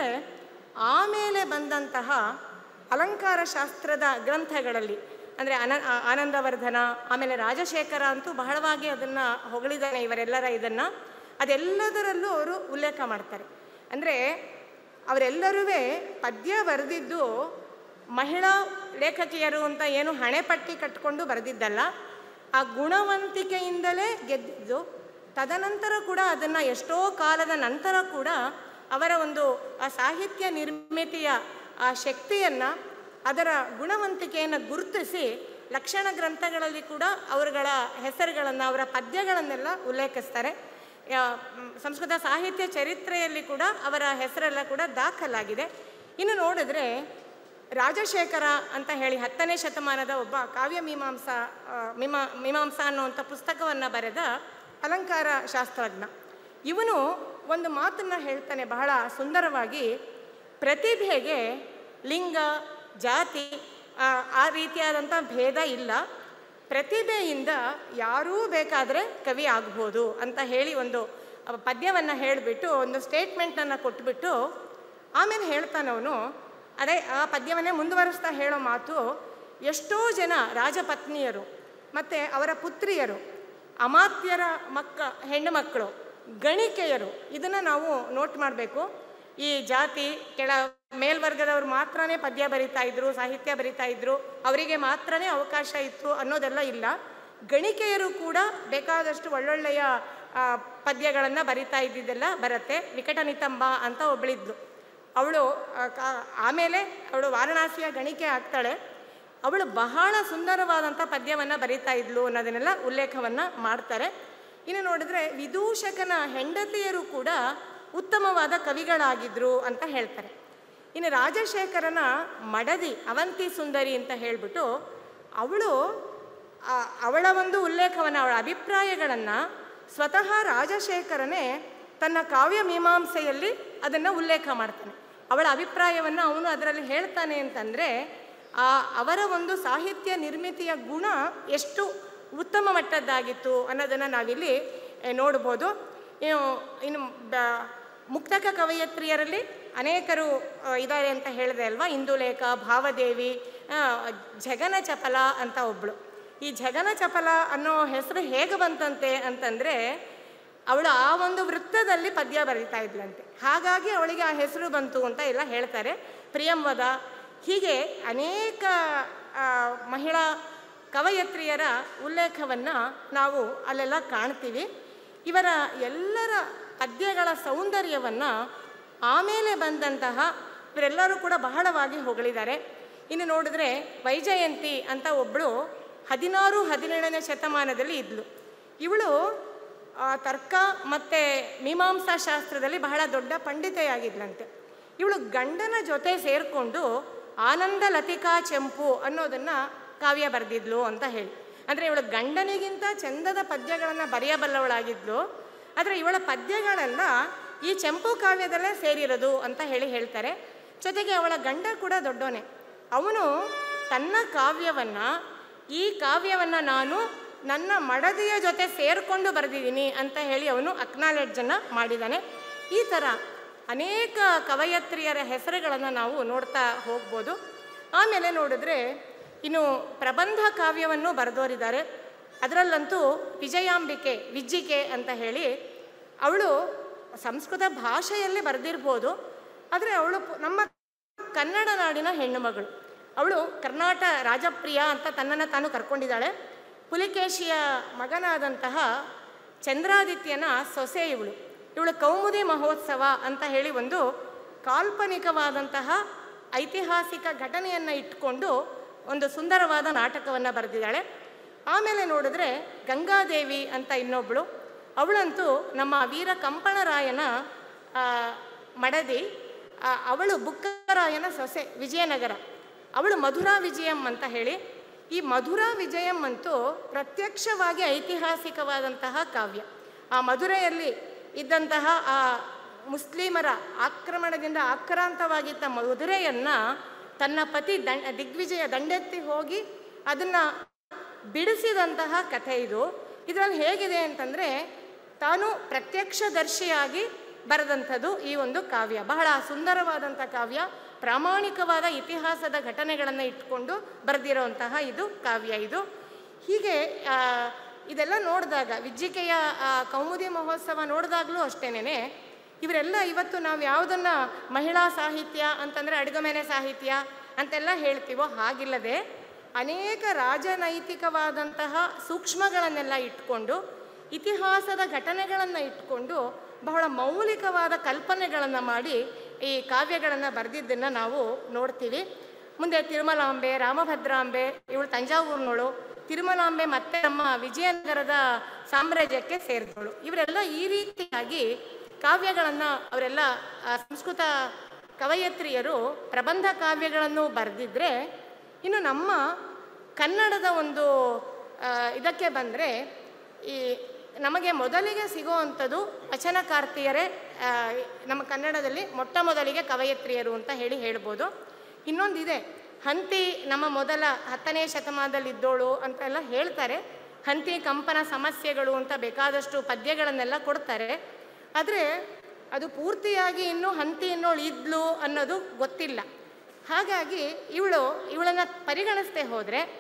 ಆಮೇಲೆ ಬಂದಂತಹ ಅಲಂಕಾರ ಶಾಸ್ತ್ರದ ಗ್ರಂಥಗಳಲ್ಲಿ ಅಂದರೆ ಅನ ಆ- ಆನಂದವರ್ಧನ ಆಮೇಲೆ ರಾಜಶೇಖರ ಅಂತೂ ಬಹಳವಾಗಿ ಅದನ್ನು ಹೊಗಳಿದ್ದಾನೆ ಇವರೆಲ್ಲರ ಇದನ್ನು ಅದೆಲ್ಲದರಲ್ಲೂ ಅವರು ಉಲ್ಲೇಖ ಮಾಡ್ತಾರೆ ಅಂದರೆ ಅವರೆಲ್ಲರೂ ಪದ್ಯ ಬರೆದಿದ್ದು ಮಹಿಳಾ ಲೇಖಕಿಯರು ಅಂತ ಏನು ಹಣೆಪಟ್ಟಿ ಕಟ್ಕೊಂಡು ಬರೆದಿದ್ದಲ್ಲ ಆ ಗುಣವಂತಿಕೆಯಿಂದಲೇ ಗೆದ್ದಿದ್ದು ತದನಂತರ ಕೂಡ ಅದನ್ನು ಎಷ್ಟೋ ಕಾಲದ ನಂತರ ಕೂಡ ಅವರ ಒಂದು ಆ ಸಾಹಿತ್ಯ ನಿರ್ಮಿತಿಯ ಆ ಶಕ್ತಿಯನ್ನು ಅದರ ಗುಣವಂತಿಕೆಯನ್ನು ಗುರುತಿಸಿ ಲಕ್ಷಣ ಗ್ರಂಥಗಳಲ್ಲಿ ಕೂಡ ಅವರುಗಳ ಹೆಸರುಗಳನ್ನು ಅವರ ಪದ್ಯಗಳನ್ನೆಲ್ಲ ಉಲ್ಲೇಖಿಸ್ತಾರೆ ಯಾ- ಮ್, ಸಂಸ್ಕೃತ ಸಾಹಿತ್ಯ ಚರಿತ್ರೆಯಲ್ಲಿ ಕೂಡ ಅವರ ಹೆಸರೆಲ್ಲ ಕೂಡ ದಾಖಲಾಗಿದೆ ಇನ್ನು ನೋಡಿದ್ರೆ ರಾಜಶೇಖರ ಅಂತ ಹೇಳಿ ಹತ್ತನೇ ಶತಮಾನದ ಒಬ್ಬ ಕಾವ್ಯ ಮೀಮಾಂಸಾ ಆ, ಮೀಮಾ ಮೀಮಾಂಸಾ ಅನ್ನುವಂಥ ಪುಸ್ತಕವನ್ನು ಬರೆದ ಅಲಂಕಾರ ಶಾಸ್ತ್ರಜ್ಞ ಇವನು ಒಂದು ಮಾತನ್ನು ಹೇಳ್ತಾನೆ ಬಹಳ ಸುಂದರವಾಗಿ ಪ್ರತಿಭೆಗೆ ಲಿಂಗ ಜಾತಿ ಆ, ಆ ರೀತಿಯಾದಂಥ ಭೇದ ಇಲ್ಲ ಪ್ರತಿಭೆಯಿಂದ ಯಾರೂ ಬೇಕಾದರೆ ಕವಿ ಆಗ್ಬೋದು ಅಂತ ಹೇಳಿ ಒಂದು ಪದ್ಯವನ್ನು ಹೇಳಿಬಿಟ್ಟು ಒಂದು ಸ್ಟೇಟ್ಮೆಂಟನ್ನು ಕೊಟ್ಬಿಟ್ಟು ಆಮೇಲೆ ಹೇಳ್ತಾನವನು ಅದೇ ಆ ಪದ್ಯವನ್ನೇ ಮುಂದುವರಿಸ್ತಾ ಹೇಳೋ ಮಾತು ಎಷ್ಟೋ ಜನ ರಾಜಪತ್ನಿಯರು ಮತ್ತು ಅವರ ಪುತ್ರಿಯರು ಅಮಾತ್ಯರ ಮಕ್ಕ ಹೆಣ್ಣು ಮಕ್ಕಳು ಗಣಿಕೆಯರು ಇದನ್ನು ನಾವು ನೋಟ್ ಮಾಡಬೇಕು ಈ ಜಾತಿ ಕೆಳ ಮೇಲ್ವರ್ಗದವ್ರು ಮಾತ್ರನೇ ಪದ್ಯ ಬರಿತಾ ಇದ್ರು ಸಾಹಿತ್ಯ ಬರಿತಾ ಇದ್ರು ಅವರಿಗೆ ಮಾತ್ರನೇ ಅವಕಾಶ ಇತ್ತು ಅನ್ನೋದೆಲ್ಲ ಇಲ್ಲ ಗಣಿಕೆಯರು ಕೂಡ ಬೇಕಾದಷ್ಟು ಒಳ್ಳೊಳ್ಳೆಯ ಪದ್ಯಗಳನ್ನು ಬರಿತಾ ಇದ್ದಿದ್ದೆಲ್ಲ ಬರುತ್ತೆ ವಿಕಟನಿತಂಬ ಅಂತ ಒಬ್ಬಳಿದ್ಲು ಅವಳು ಆಮೇಲೆ ಅವಳು ವಾರಣಾಸಿಯ ಗಣಿಕೆ ಆಗ್ತಾಳೆ ಅವಳು ಬಹಳ ಸುಂದರವಾದಂಥ ಪದ್ಯವನ್ನು ಬರಿತಾ ಇದ್ಲು ಅನ್ನೋದನ್ನೆಲ್ಲ ಉಲ್ಲೇಖವನ್ನು ಮಾಡ್ತಾರೆ ಇನ್ನು ನೋಡಿದ್ರೆ ವಿದೂಷಕನ ಹೆಂಡತಿಯರು ಕೂಡ ಉತ್ತಮವಾದ ಕವಿಗಳಾಗಿದ್ದರು ಅಂತ ಹೇಳ್ತಾರೆ ಇನ್ನು ರಾಜಶೇಖರನ ಮಡದಿ ಅವಂತಿ ಸುಂದರಿ ಅಂತ ಹೇಳಿಬಿಟ್ಟು ಅವಳು ಆ- ಅವಳ ಒಂದು ಉಲ್ಲೇಖವನ್ನು ಅವಳ ಅಭಿಪ್ರಾಯಗಳನ್ನು ಸ್ವತಃ ರಾಜಶೇಖರನೇ ತನ್ನ ಕಾವ್ಯ ಮೀಮಾಂಸೆಯಲ್ಲಿ ಅದನ್ನು ಉಲ್ಲೇಖ ಮಾಡ್ತಾನೆ ಅವಳ ಅಭಿಪ್ರಾಯವನ್ನು ಅವನು ಅದರಲ್ಲಿ ಹೇಳ್ತಾನೆ ಅಂತಂದರೆ ಆ ಅವರ ಒಂದು ಸಾಹಿತ್ಯ ನಿರ್ಮಿತಿಯ ಗುಣ ಎಷ್ಟು ಉತ್ತಮ ಮಟ್ಟದ್ದಾಗಿತ್ತು ಅನ್ನೋದನ್ನು ನಾವಿಲ್ಲಿ ಏ, ನೋಡ್ಬೋದು ಇನ್ನು ಇನ್ನು ಬ- ಮುಕ್ತಕ ಕವಯತ್ರಿಯರಲ್ಲಿ ಅನೇಕರು ಆ, ಇದ್ದಾರೆ ಅಂತ ಹೇಳಿದೆ ಅಲ್ವಾ ಇಂದುಲೇಖ ಭಾವದೇವಿ ಆ, ಜಗನ ಚಪಲ ಅಂತ ಒಬ್ಬಳು ಈ ಜಗನ ಚಪಲ ಅನ್ನೋ ಹೆಸರು ಹೇಗೆ ಬಂತಂತೆ ಅಂತಂದರೆ ಅವಳು ಆ ಒಂದು ವೃತ್ತದಲ್ಲಿ ಪದ್ಯ ಬರೀತಾ ಇದ್ಲಂತೆ ಹಾಗಾಗಿ ಅವಳಿಗೆ ಆ ಹೆಸರು ಬಂತು ಅಂತ ಎಲ್ಲ ಹೇಳ್ತಾರೆ ಪ್ರಿಯಂವದ ಹೀಗೆ ಅನೇಕ ಆ, ಮಹಿಳಾ ಕವಯತ್ರಿಯರ ಉಲ್ಲೇಖವನ್ನು ನಾವು ಅಲ್ಲೆಲ್ಲ ಕಾಣ್ತೀವಿ ಇವರ ಎಲ್ಲರ ಪದ್ಯಗಳ ಸೌಂದರ್ಯವನ್ನು ಆಮೇಲೆ ಬಂದಂತಹ ಇವರೆಲ್ಲರೂ ಕೂಡ ಬಹಳವಾಗಿ ಹೊಗಳಿದ್ದಾರೆ ಇನ್ನು ನೋಡಿದ್ರೆ ವೈಜಯಂತಿ ಅಂತ ಒಬ್ಬಳು ಹದಿನಾರು ಹದಿನೇಳನೇ ಶತಮಾನದಲ್ಲಿ ಇದ್ಲು ಇವಳು ಆ, ತರ್ಕ ಮತ್ತು ಮೀಮಾಂಸಾ ಶಾಸ್ತ್ರದಲ್ಲಿ ಬಹಳ ದೊಡ್ಡ ಪಂಡಿತೆಯಾಗಿದ್ಲಂತೆ ಇವಳು ಗಂಡನ ಜೊತೆ ಸೇರಿಕೊಂಡು ಆನಂದ ಲತಿಕಾ ಚೆಂಪು ಅನ್ನೋದನ್ನು ಕಾವ್ಯ ಬರೆದಿದ್ಲು ಅಂತ ಹೇಳಿ ಅಂದರೆ ಇವಳು ಗಂಡನಿಗಿಂತ ಚಂದದ ಪದ್ಯಗಳನ್ನು ಬರೆಯಬಲ್ಲವಳಾಗಿದ್ಲು ಆದರೆ ಇವಳ ಪದ್ಯಗಳೆಲ್ಲ ಈ ಚೆಂಪು ಕಾವ್ಯದಲ್ಲೇ ಸೇರಿರೋದು ಅಂತ ಹೇಳಿ ಹೇಳ್ತಾರೆ ಜೊತೆಗೆ ಅವಳ ಗಂಡ ಕೂಡ ದೊಡ್ಡವನೇ ಅವನು ತನ್ನ ಕಾವ್ಯವನ್ನು ಈ ಕಾವ್ಯವನ್ನು ನಾನು ನನ್ನ ಮಡದಿಯ ಜೊತೆ ಸೇರಿಕೊಂಡು ಬರೆದಿದ್ದೀನಿ ಅಂತ ಹೇಳಿ ಅವನು ಅಕ್ನಾಲೆಡ್ಜನ್ನು ಮಾಡಿದ್ದಾನೆ ಈ ಥರ ಅನೇಕ ಕವಯತ್ರಿಯರ ಹೆಸರುಗಳನ್ನು ನಾವು ನೋಡ್ತಾ ಹೋಗ್ಬೋದು ಆಮೇಲೆ ನೋಡಿದ್ರೆ ಇನ್ನು ಪ್ರಬಂಧ ಕಾವ್ಯವನ್ನು ಬರೆದೋರಿದ್ದಾರೆ ಅದರಲ್ಲಂತೂ ವಿಜಯಾಂಬಿಕೆ ವಿಜ್ಜಿಕೆ ಅಂತ ಹೇಳಿ ಅವಳು ಸಂಸ್ಕೃತ ಭಾಷೆಯಲ್ಲಿ ಬರೆದಿರ್ಬೋದು ಆದರೆ ಅವಳು ಪು- ನಮ್ಮ ಕನ್ನಡ ನಾಡಿನ ಹೆಣ್ಣು ಮಗಳು ಅವಳು ಕರ್ನಾಟ ರಾಜಪ್ರಿಯ ಅಂತ ತನ್ನನ್ನು ತಾನು ಕರ್ಕೊಂಡಿದ್ದಾಳೆ ಪುಲಿಕೇಶಿಯ ಮಗನಾದಂತಹ ಚಂದ್ರಾದಿತ್ಯನ ಸೊಸೆ ಇವಳು ಇವಳು ಕೌಮುದಿ ಮಹೋತ್ಸವ ಅಂತ ಹೇಳಿ ಒಂದು ಕಾಲ್ಪನಿಕವಾದಂತಹ ಐತಿಹಾಸಿಕ ಘಟನೆಯನ್ನು ಇಟ್ಕೊಂಡು ಒಂದು ಸುಂದರವಾದ ನಾಟಕವನ್ನು ಬರೆದಿದ್ದಾಳೆ ಆಮೇಲೆ ನೋಡಿದ್ರೆ ಗಂಗಾದೇವಿ ಅಂತ ಇನ್ನೊಬ್ಬಳು ಅವಳಂತೂ ನಮ್ಮ ವೀರ ಕಂಪಣರಾಯನ ಆ, ಮಡದಿ ಆ, ಅವಳು ಬುಕ್ಕರಾಯನ ಸೊಸೆ ವಿಜಯನಗರ ಅವಳು ಮಧುರಾ ವಿಜಯಂ ಅಂತ ಹೇಳಿ ಈ ಮಧುರಾ ವಿಜಯಂ ಅಂತೂ ಪ್ರತ್ಯಕ್ಷವಾಗಿ ಐತಿಹಾಸಿಕವಾದಂತಹ ಕಾವ್ಯ ಆ ಮಧುರೆಯಲ್ಲಿ ಇದ್ದಂತಹ ಆ ಮುಸ್ಲಿಮರ ಆಕ್ರಮಣದಿಂದ ಆಕ್ರಾಂತವಾಗಿದ್ದ ಮಧುರೆಯನ್ನು ತನ್ನ ಪತಿ ದಂಡ ದಿಗ್ವಿಜಯ ದಂಡೆತ್ತಿ ಹೋಗಿ ಅದನ್ನು ಬಿಡಿಸಿದಂತಹ ಕಥೆ ಇದು ಇದರಲ್ಲಿ ಹೇಗಿದೆ ಅಂತಂದರೆ ತಾನು ಪ್ರತ್ಯಕ್ಷದರ್ಶಿಯಾಗಿ ಬರೆದಂಥದ್ದು ಈ ಒಂದು ಕಾವ್ಯ ಬಹಳ ಸುಂದರವಾದಂಥ ಕಾವ್ಯ ಪ್ರಾಮಾಣಿಕವಾದ ಇತಿಹಾಸದ ಘಟನೆಗಳನ್ನು ಇಟ್ಕೊಂಡು ಬರೆದಿರೋಂತಹ ಇದು ಕಾವ್ಯ ಇದು ಹೀಗೆ ಆ, ಇದೆಲ್ಲ ನೋಡಿದಾಗ ವಿಜ್ಜಿಕೆಯ ಆ, ಕೌಮುದಿ ಮಹೋತ್ಸವ ನೋಡಿದಾಗಲೂ ಅಷ್ಟೇನೆ ಇವರೆಲ್ಲ ಇವತ್ತು ನಾವು ಯಾವುದನ್ನು ಮಹಿಳಾ ಸಾಹಿತ್ಯ ಅಂತಂದರೆ ಅಡುಗೆಮನೆ ಸಾಹಿತ್ಯ ಅಂತೆಲ್ಲ ಹೇಳ್ತೀವೋ ಹಾಗಿಲ್ಲದೆ ಅನೇಕ ರಾಜನೈತಿಕವಾದಂತಹ ಸೂಕ್ಷ್ಮಗಳನ್ನೆಲ್ಲ ಇಟ್ಕೊಂಡು ಇತಿಹಾಸದ ಘಟನೆಗಳನ್ನು ಇಟ್ಕೊಂಡು ಬಹಳ ಮೌಲಿಕವಾದ ಕಲ್ಪನೆಗಳನ್ನು ಮಾಡಿ ಈ ಕಾವ್ಯಗಳನ್ನು ಬರೆದಿದ್ದನ್ನು ನಾವು ನೋಡ್ತೀವಿ ಮುಂದೆ ತಿರುಮಲಾಂಬೆ ರಾಮಭದ್ರಾಂಬೆ ಇವಳು ತಂಜಾವೂರಿನವಳು ತಿರುಮಲಾಂಬೆ ಮತ್ತೆ ನಮ್ಮ ವಿಜಯನಗರದ ಸಾಮ್ರಾಜ್ಯಕ್ಕೆ ಸೇರಿದವಳು ಇವರೆಲ್ಲ ಈ ರೀತಿಯಾಗಿ ಕಾವ್ಯಗಳನ್ನು ಅವರೆಲ್ಲ ಆ, ಸಂಸ್ಕೃತ ಕವಯತ್ರಿಯರು ಪ್ರಬಂಧ ಕಾವ್ಯಗಳನ್ನು ಬರೆದಿದ್ರೆ ಇನ್ನು ನಮ್ಮ ಕನ್ನಡದ ಒಂದು ಆ, ಇದಕ್ಕೆ ಬಂದರೆ ಈ ನಮಗೆ ಮೊದಲಿಗೆ ಸಿಗುವಂಥದ್ದು ವಚನಕಾರ್ತಿಯರೇ ಆ, ನಮ್ಮ ಕನ್ನಡದಲ್ಲಿ ಮೊಟ್ಟ ಮೊದಲಿಗೆ ಕವಯತ್ರಿಯರು ಅಂತ ಹೇಳಿ ಹೇಳ್ಬೋದು ಇನ್ನೊಂದಿದೆ ಹಂತಿ ನಮ್ಮ ಮೊದಲ ಹತ್ತನೇ ಶತಮಾನದಲ್ಲಿ ಇದ್ದೋಳು ಅಂತೆಲ್ಲ ಹೇಳ್ತಾರೆ ಹಂತಿ ಕಂಪನ ಸಮಸ್ಯೆಗಳು ಅಂತ ಬೇಕಾದಷ್ಟು ಪದ್ಯಗಳನ್ನೆಲ್ಲ ಕೊಡ್ತಾರೆ ಆದರೆ ಅದು ಪೂರ್ತಿಯಾಗಿ ಇನ್ನೂ ಹಂತಿ ಇನ್ನೋಳು ಇದ್ಲು ಅನ್ನೋದು ಗೊತ್ತಿಲ್ಲ ಹಾಗಾಗಿ ಇವಳು ಇವಳನ್ನು ಪರಿಗಣಿಸದೆ ಹೋದರೆ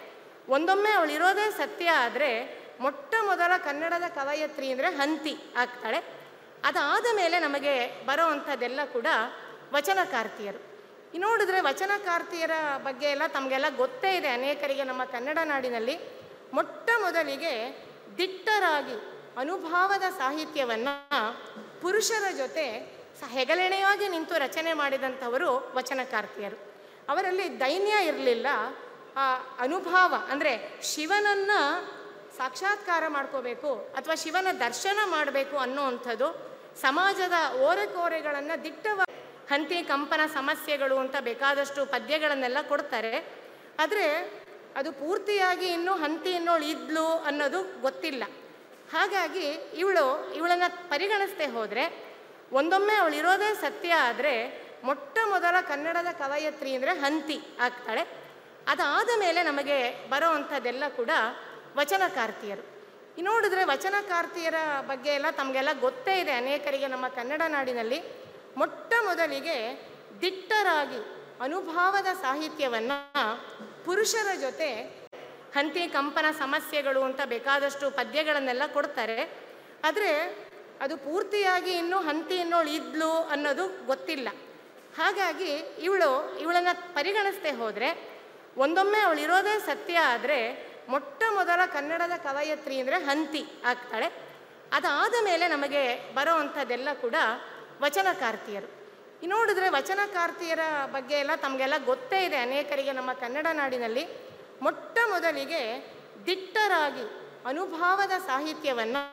ಒಂದೊಮ್ಮೆ ಅವಳಿರೋದೇ ಸತ್ಯ ಆದರೆ ಮೊಟ್ಟ ಮೊದಲ ಕನ್ನಡದ ಕವಯತ್ರಿ ಅಂದರೆ ಹಂತಿ ಆಗ್ತಾಳೆ ಅದಾದ ಮೇಲೆ ನಮಗೆ ಬರೋ ಅಂಥದ್ದೆಲ್ಲ ಕೂಡ ವಚನಕಾರ್ತಿಯರು ಈ ನೋಡಿದ್ರೆ ವಚನಕಾರ್ತಿಯರ ಬಗ್ಗೆ ಎಲ್ಲ ತಮಗೆಲ್ಲ ಗೊತ್ತೇ ಇದೆ ಅನೇಕರಿಗೆ ನಮ್ಮ ಕನ್ನಡ ನಾಡಿನಲ್ಲಿ ಮೊಟ್ಟ ಮೊದಲಿಗೆ ದಿಟ್ಟರಾಗಿ ಅನುಭಾವದ ಸಾಹಿತ್ಯವನ್ನು ಪುರುಷರ ಜೊತೆ ಸ ಹೆಗಲೆಣೆಯಾಗಿ ನಿಂತು ರಚನೆ ಮಾಡಿದಂಥವರು ವಚನಕಾರ್ತಿಯರು ಅವರಲ್ಲಿ ದೈನ್ಯ ಇರಲಿಲ್ಲ ಆ ಅನುಭಾವ ಅಂದರೆ ಶಿವನನ್ನು ಸಾಕ್ಷಾತ್ಕಾರ ಮಾಡ್ಕೋಬೇಕು ಅಥವಾ ಶಿವನ ದರ್ಶನ ಮಾಡಬೇಕು ಅನ್ನೋವಂಥದ್ದು ಸಮಾಜದ ಓರೆಕೋರೆಗಳನ್ನು ದಿಟ್ಟವಾಗಿ ಹಂತಿ ಕಂಪನ ಸಮಸ್ಯೆಗಳು ಅಂತ ಬೇಕಾದಷ್ಟು ಪದ್ಯಗಳನ್ನೆಲ್ಲ ಕೊಡ್ತಾರೆ ಆದರೆ ಅದು ಪೂರ್ತಿಯಾಗಿ ಇನ್ನೂ ಹಂತಿ ಇನ್ನೋಳು ಇದ್ಲು ಅನ್ನೋದು ಗೊತ್ತಿಲ್ಲ ಹಾಗಾಗಿ ಇವಳು ಇವಳನ್ನು ಪರಿಗಣಿಸದೆ ಹೋದರೆ ಒಂದೊಮ್ಮೆ ಅವಳಿರೋದೇ ಸತ್ಯ ಆದರೆ ಮೊಟ್ಟ ಮೊದಲ ಕನ್ನಡದ ಕವಯತ್ರಿ ಅಂದರೆ ಹಂತಿ ಆಗ್ತಾಳೆ ಅದಾದ ಮೇಲೆ ನಮಗೆ ಬರೋ ಅಂಥದ್ದೆಲ್ಲ ಕೂಡ ವಚನಕಾರ್ತಿಯರು ಈ ನೋಡಿದ್ರೆ ವಚನಕಾರ್ತಿಯರ ಬಗ್ಗೆ ಎಲ್ಲ ತಮಗೆಲ್ಲ ಗೊತ್ತೇ ಇದೆ ಅನೇಕರಿಗೆ ನಮ್ಮ ಕನ್ನಡ ನಾಡಿನಲ್ಲಿ ಮೊಟ್ಟ ಮೊದಲಿಗೆ ದಿಟ್ಟರಾಗಿ ಅನುಭಾವದ ಸಾಹಿತ್ಯವನ್ನು ಪುರುಷರ ಜೊತೆ ಹಂತಿ ಕಂಪನ ಸಮಸ್ಯೆಗಳು ಅಂತ ಬೇಕಾದಷ್ಟು ಪದ್ಯಗಳನ್ನೆಲ್ಲ ಕೊಡ್ತಾರೆ ಆದರೆ ಅದು ಪೂರ್ತಿಯಾಗಿ ಇನ್ನೂ ಹಂತಿ ಇನ್ನೋಳು ಇದ್ಲು ಅನ್ನೋದು ಗೊತ್ತಿಲ್ಲ ಹಾಗಾಗಿ ಇವಳು ಇವಳನ್ನು ಪರಿಗಣಿಸದೆ ಹೋದರೆ ಒಂದೊಮ್ಮೆ ಅವಳಿರೋದೇ ಸತ್ಯ ಆದರೆ ಮೊಟ್ಟ ಮೊದಲ ಕನ್ನಡದ ಕವಯತ್ರಿ ಅಂದರೆ ಹಂತಿ ಆಗ್ತಾಳೆ ಅದಾದ ಮೇಲೆ ನಮಗೆ ಬರೋ ಅಂಥದ್ದೆಲ್ಲ ಕೂಡ ವಚನಕಾರ್ತಿಯರು ಈ ನೋಡಿದ್ರೆ ವಚನಕಾರ್ತಿಯರ ಬಗ್ಗೆ ಎಲ್ಲ ತಮಗೆಲ್ಲ ಗೊತ್ತೇ ಇದೆ ಅನೇಕರಿಗೆ ನಮ್ಮ ಕನ್ನಡ ನಾಡಿನಲ್ಲಿ ಮೊಟ್ಟ ಮೊದಲಿಗೆ ದಿಟ್ಟರಾಗಿ ಅನುಭಾವದ ಸಾಹಿತ್ಯವನ್ನು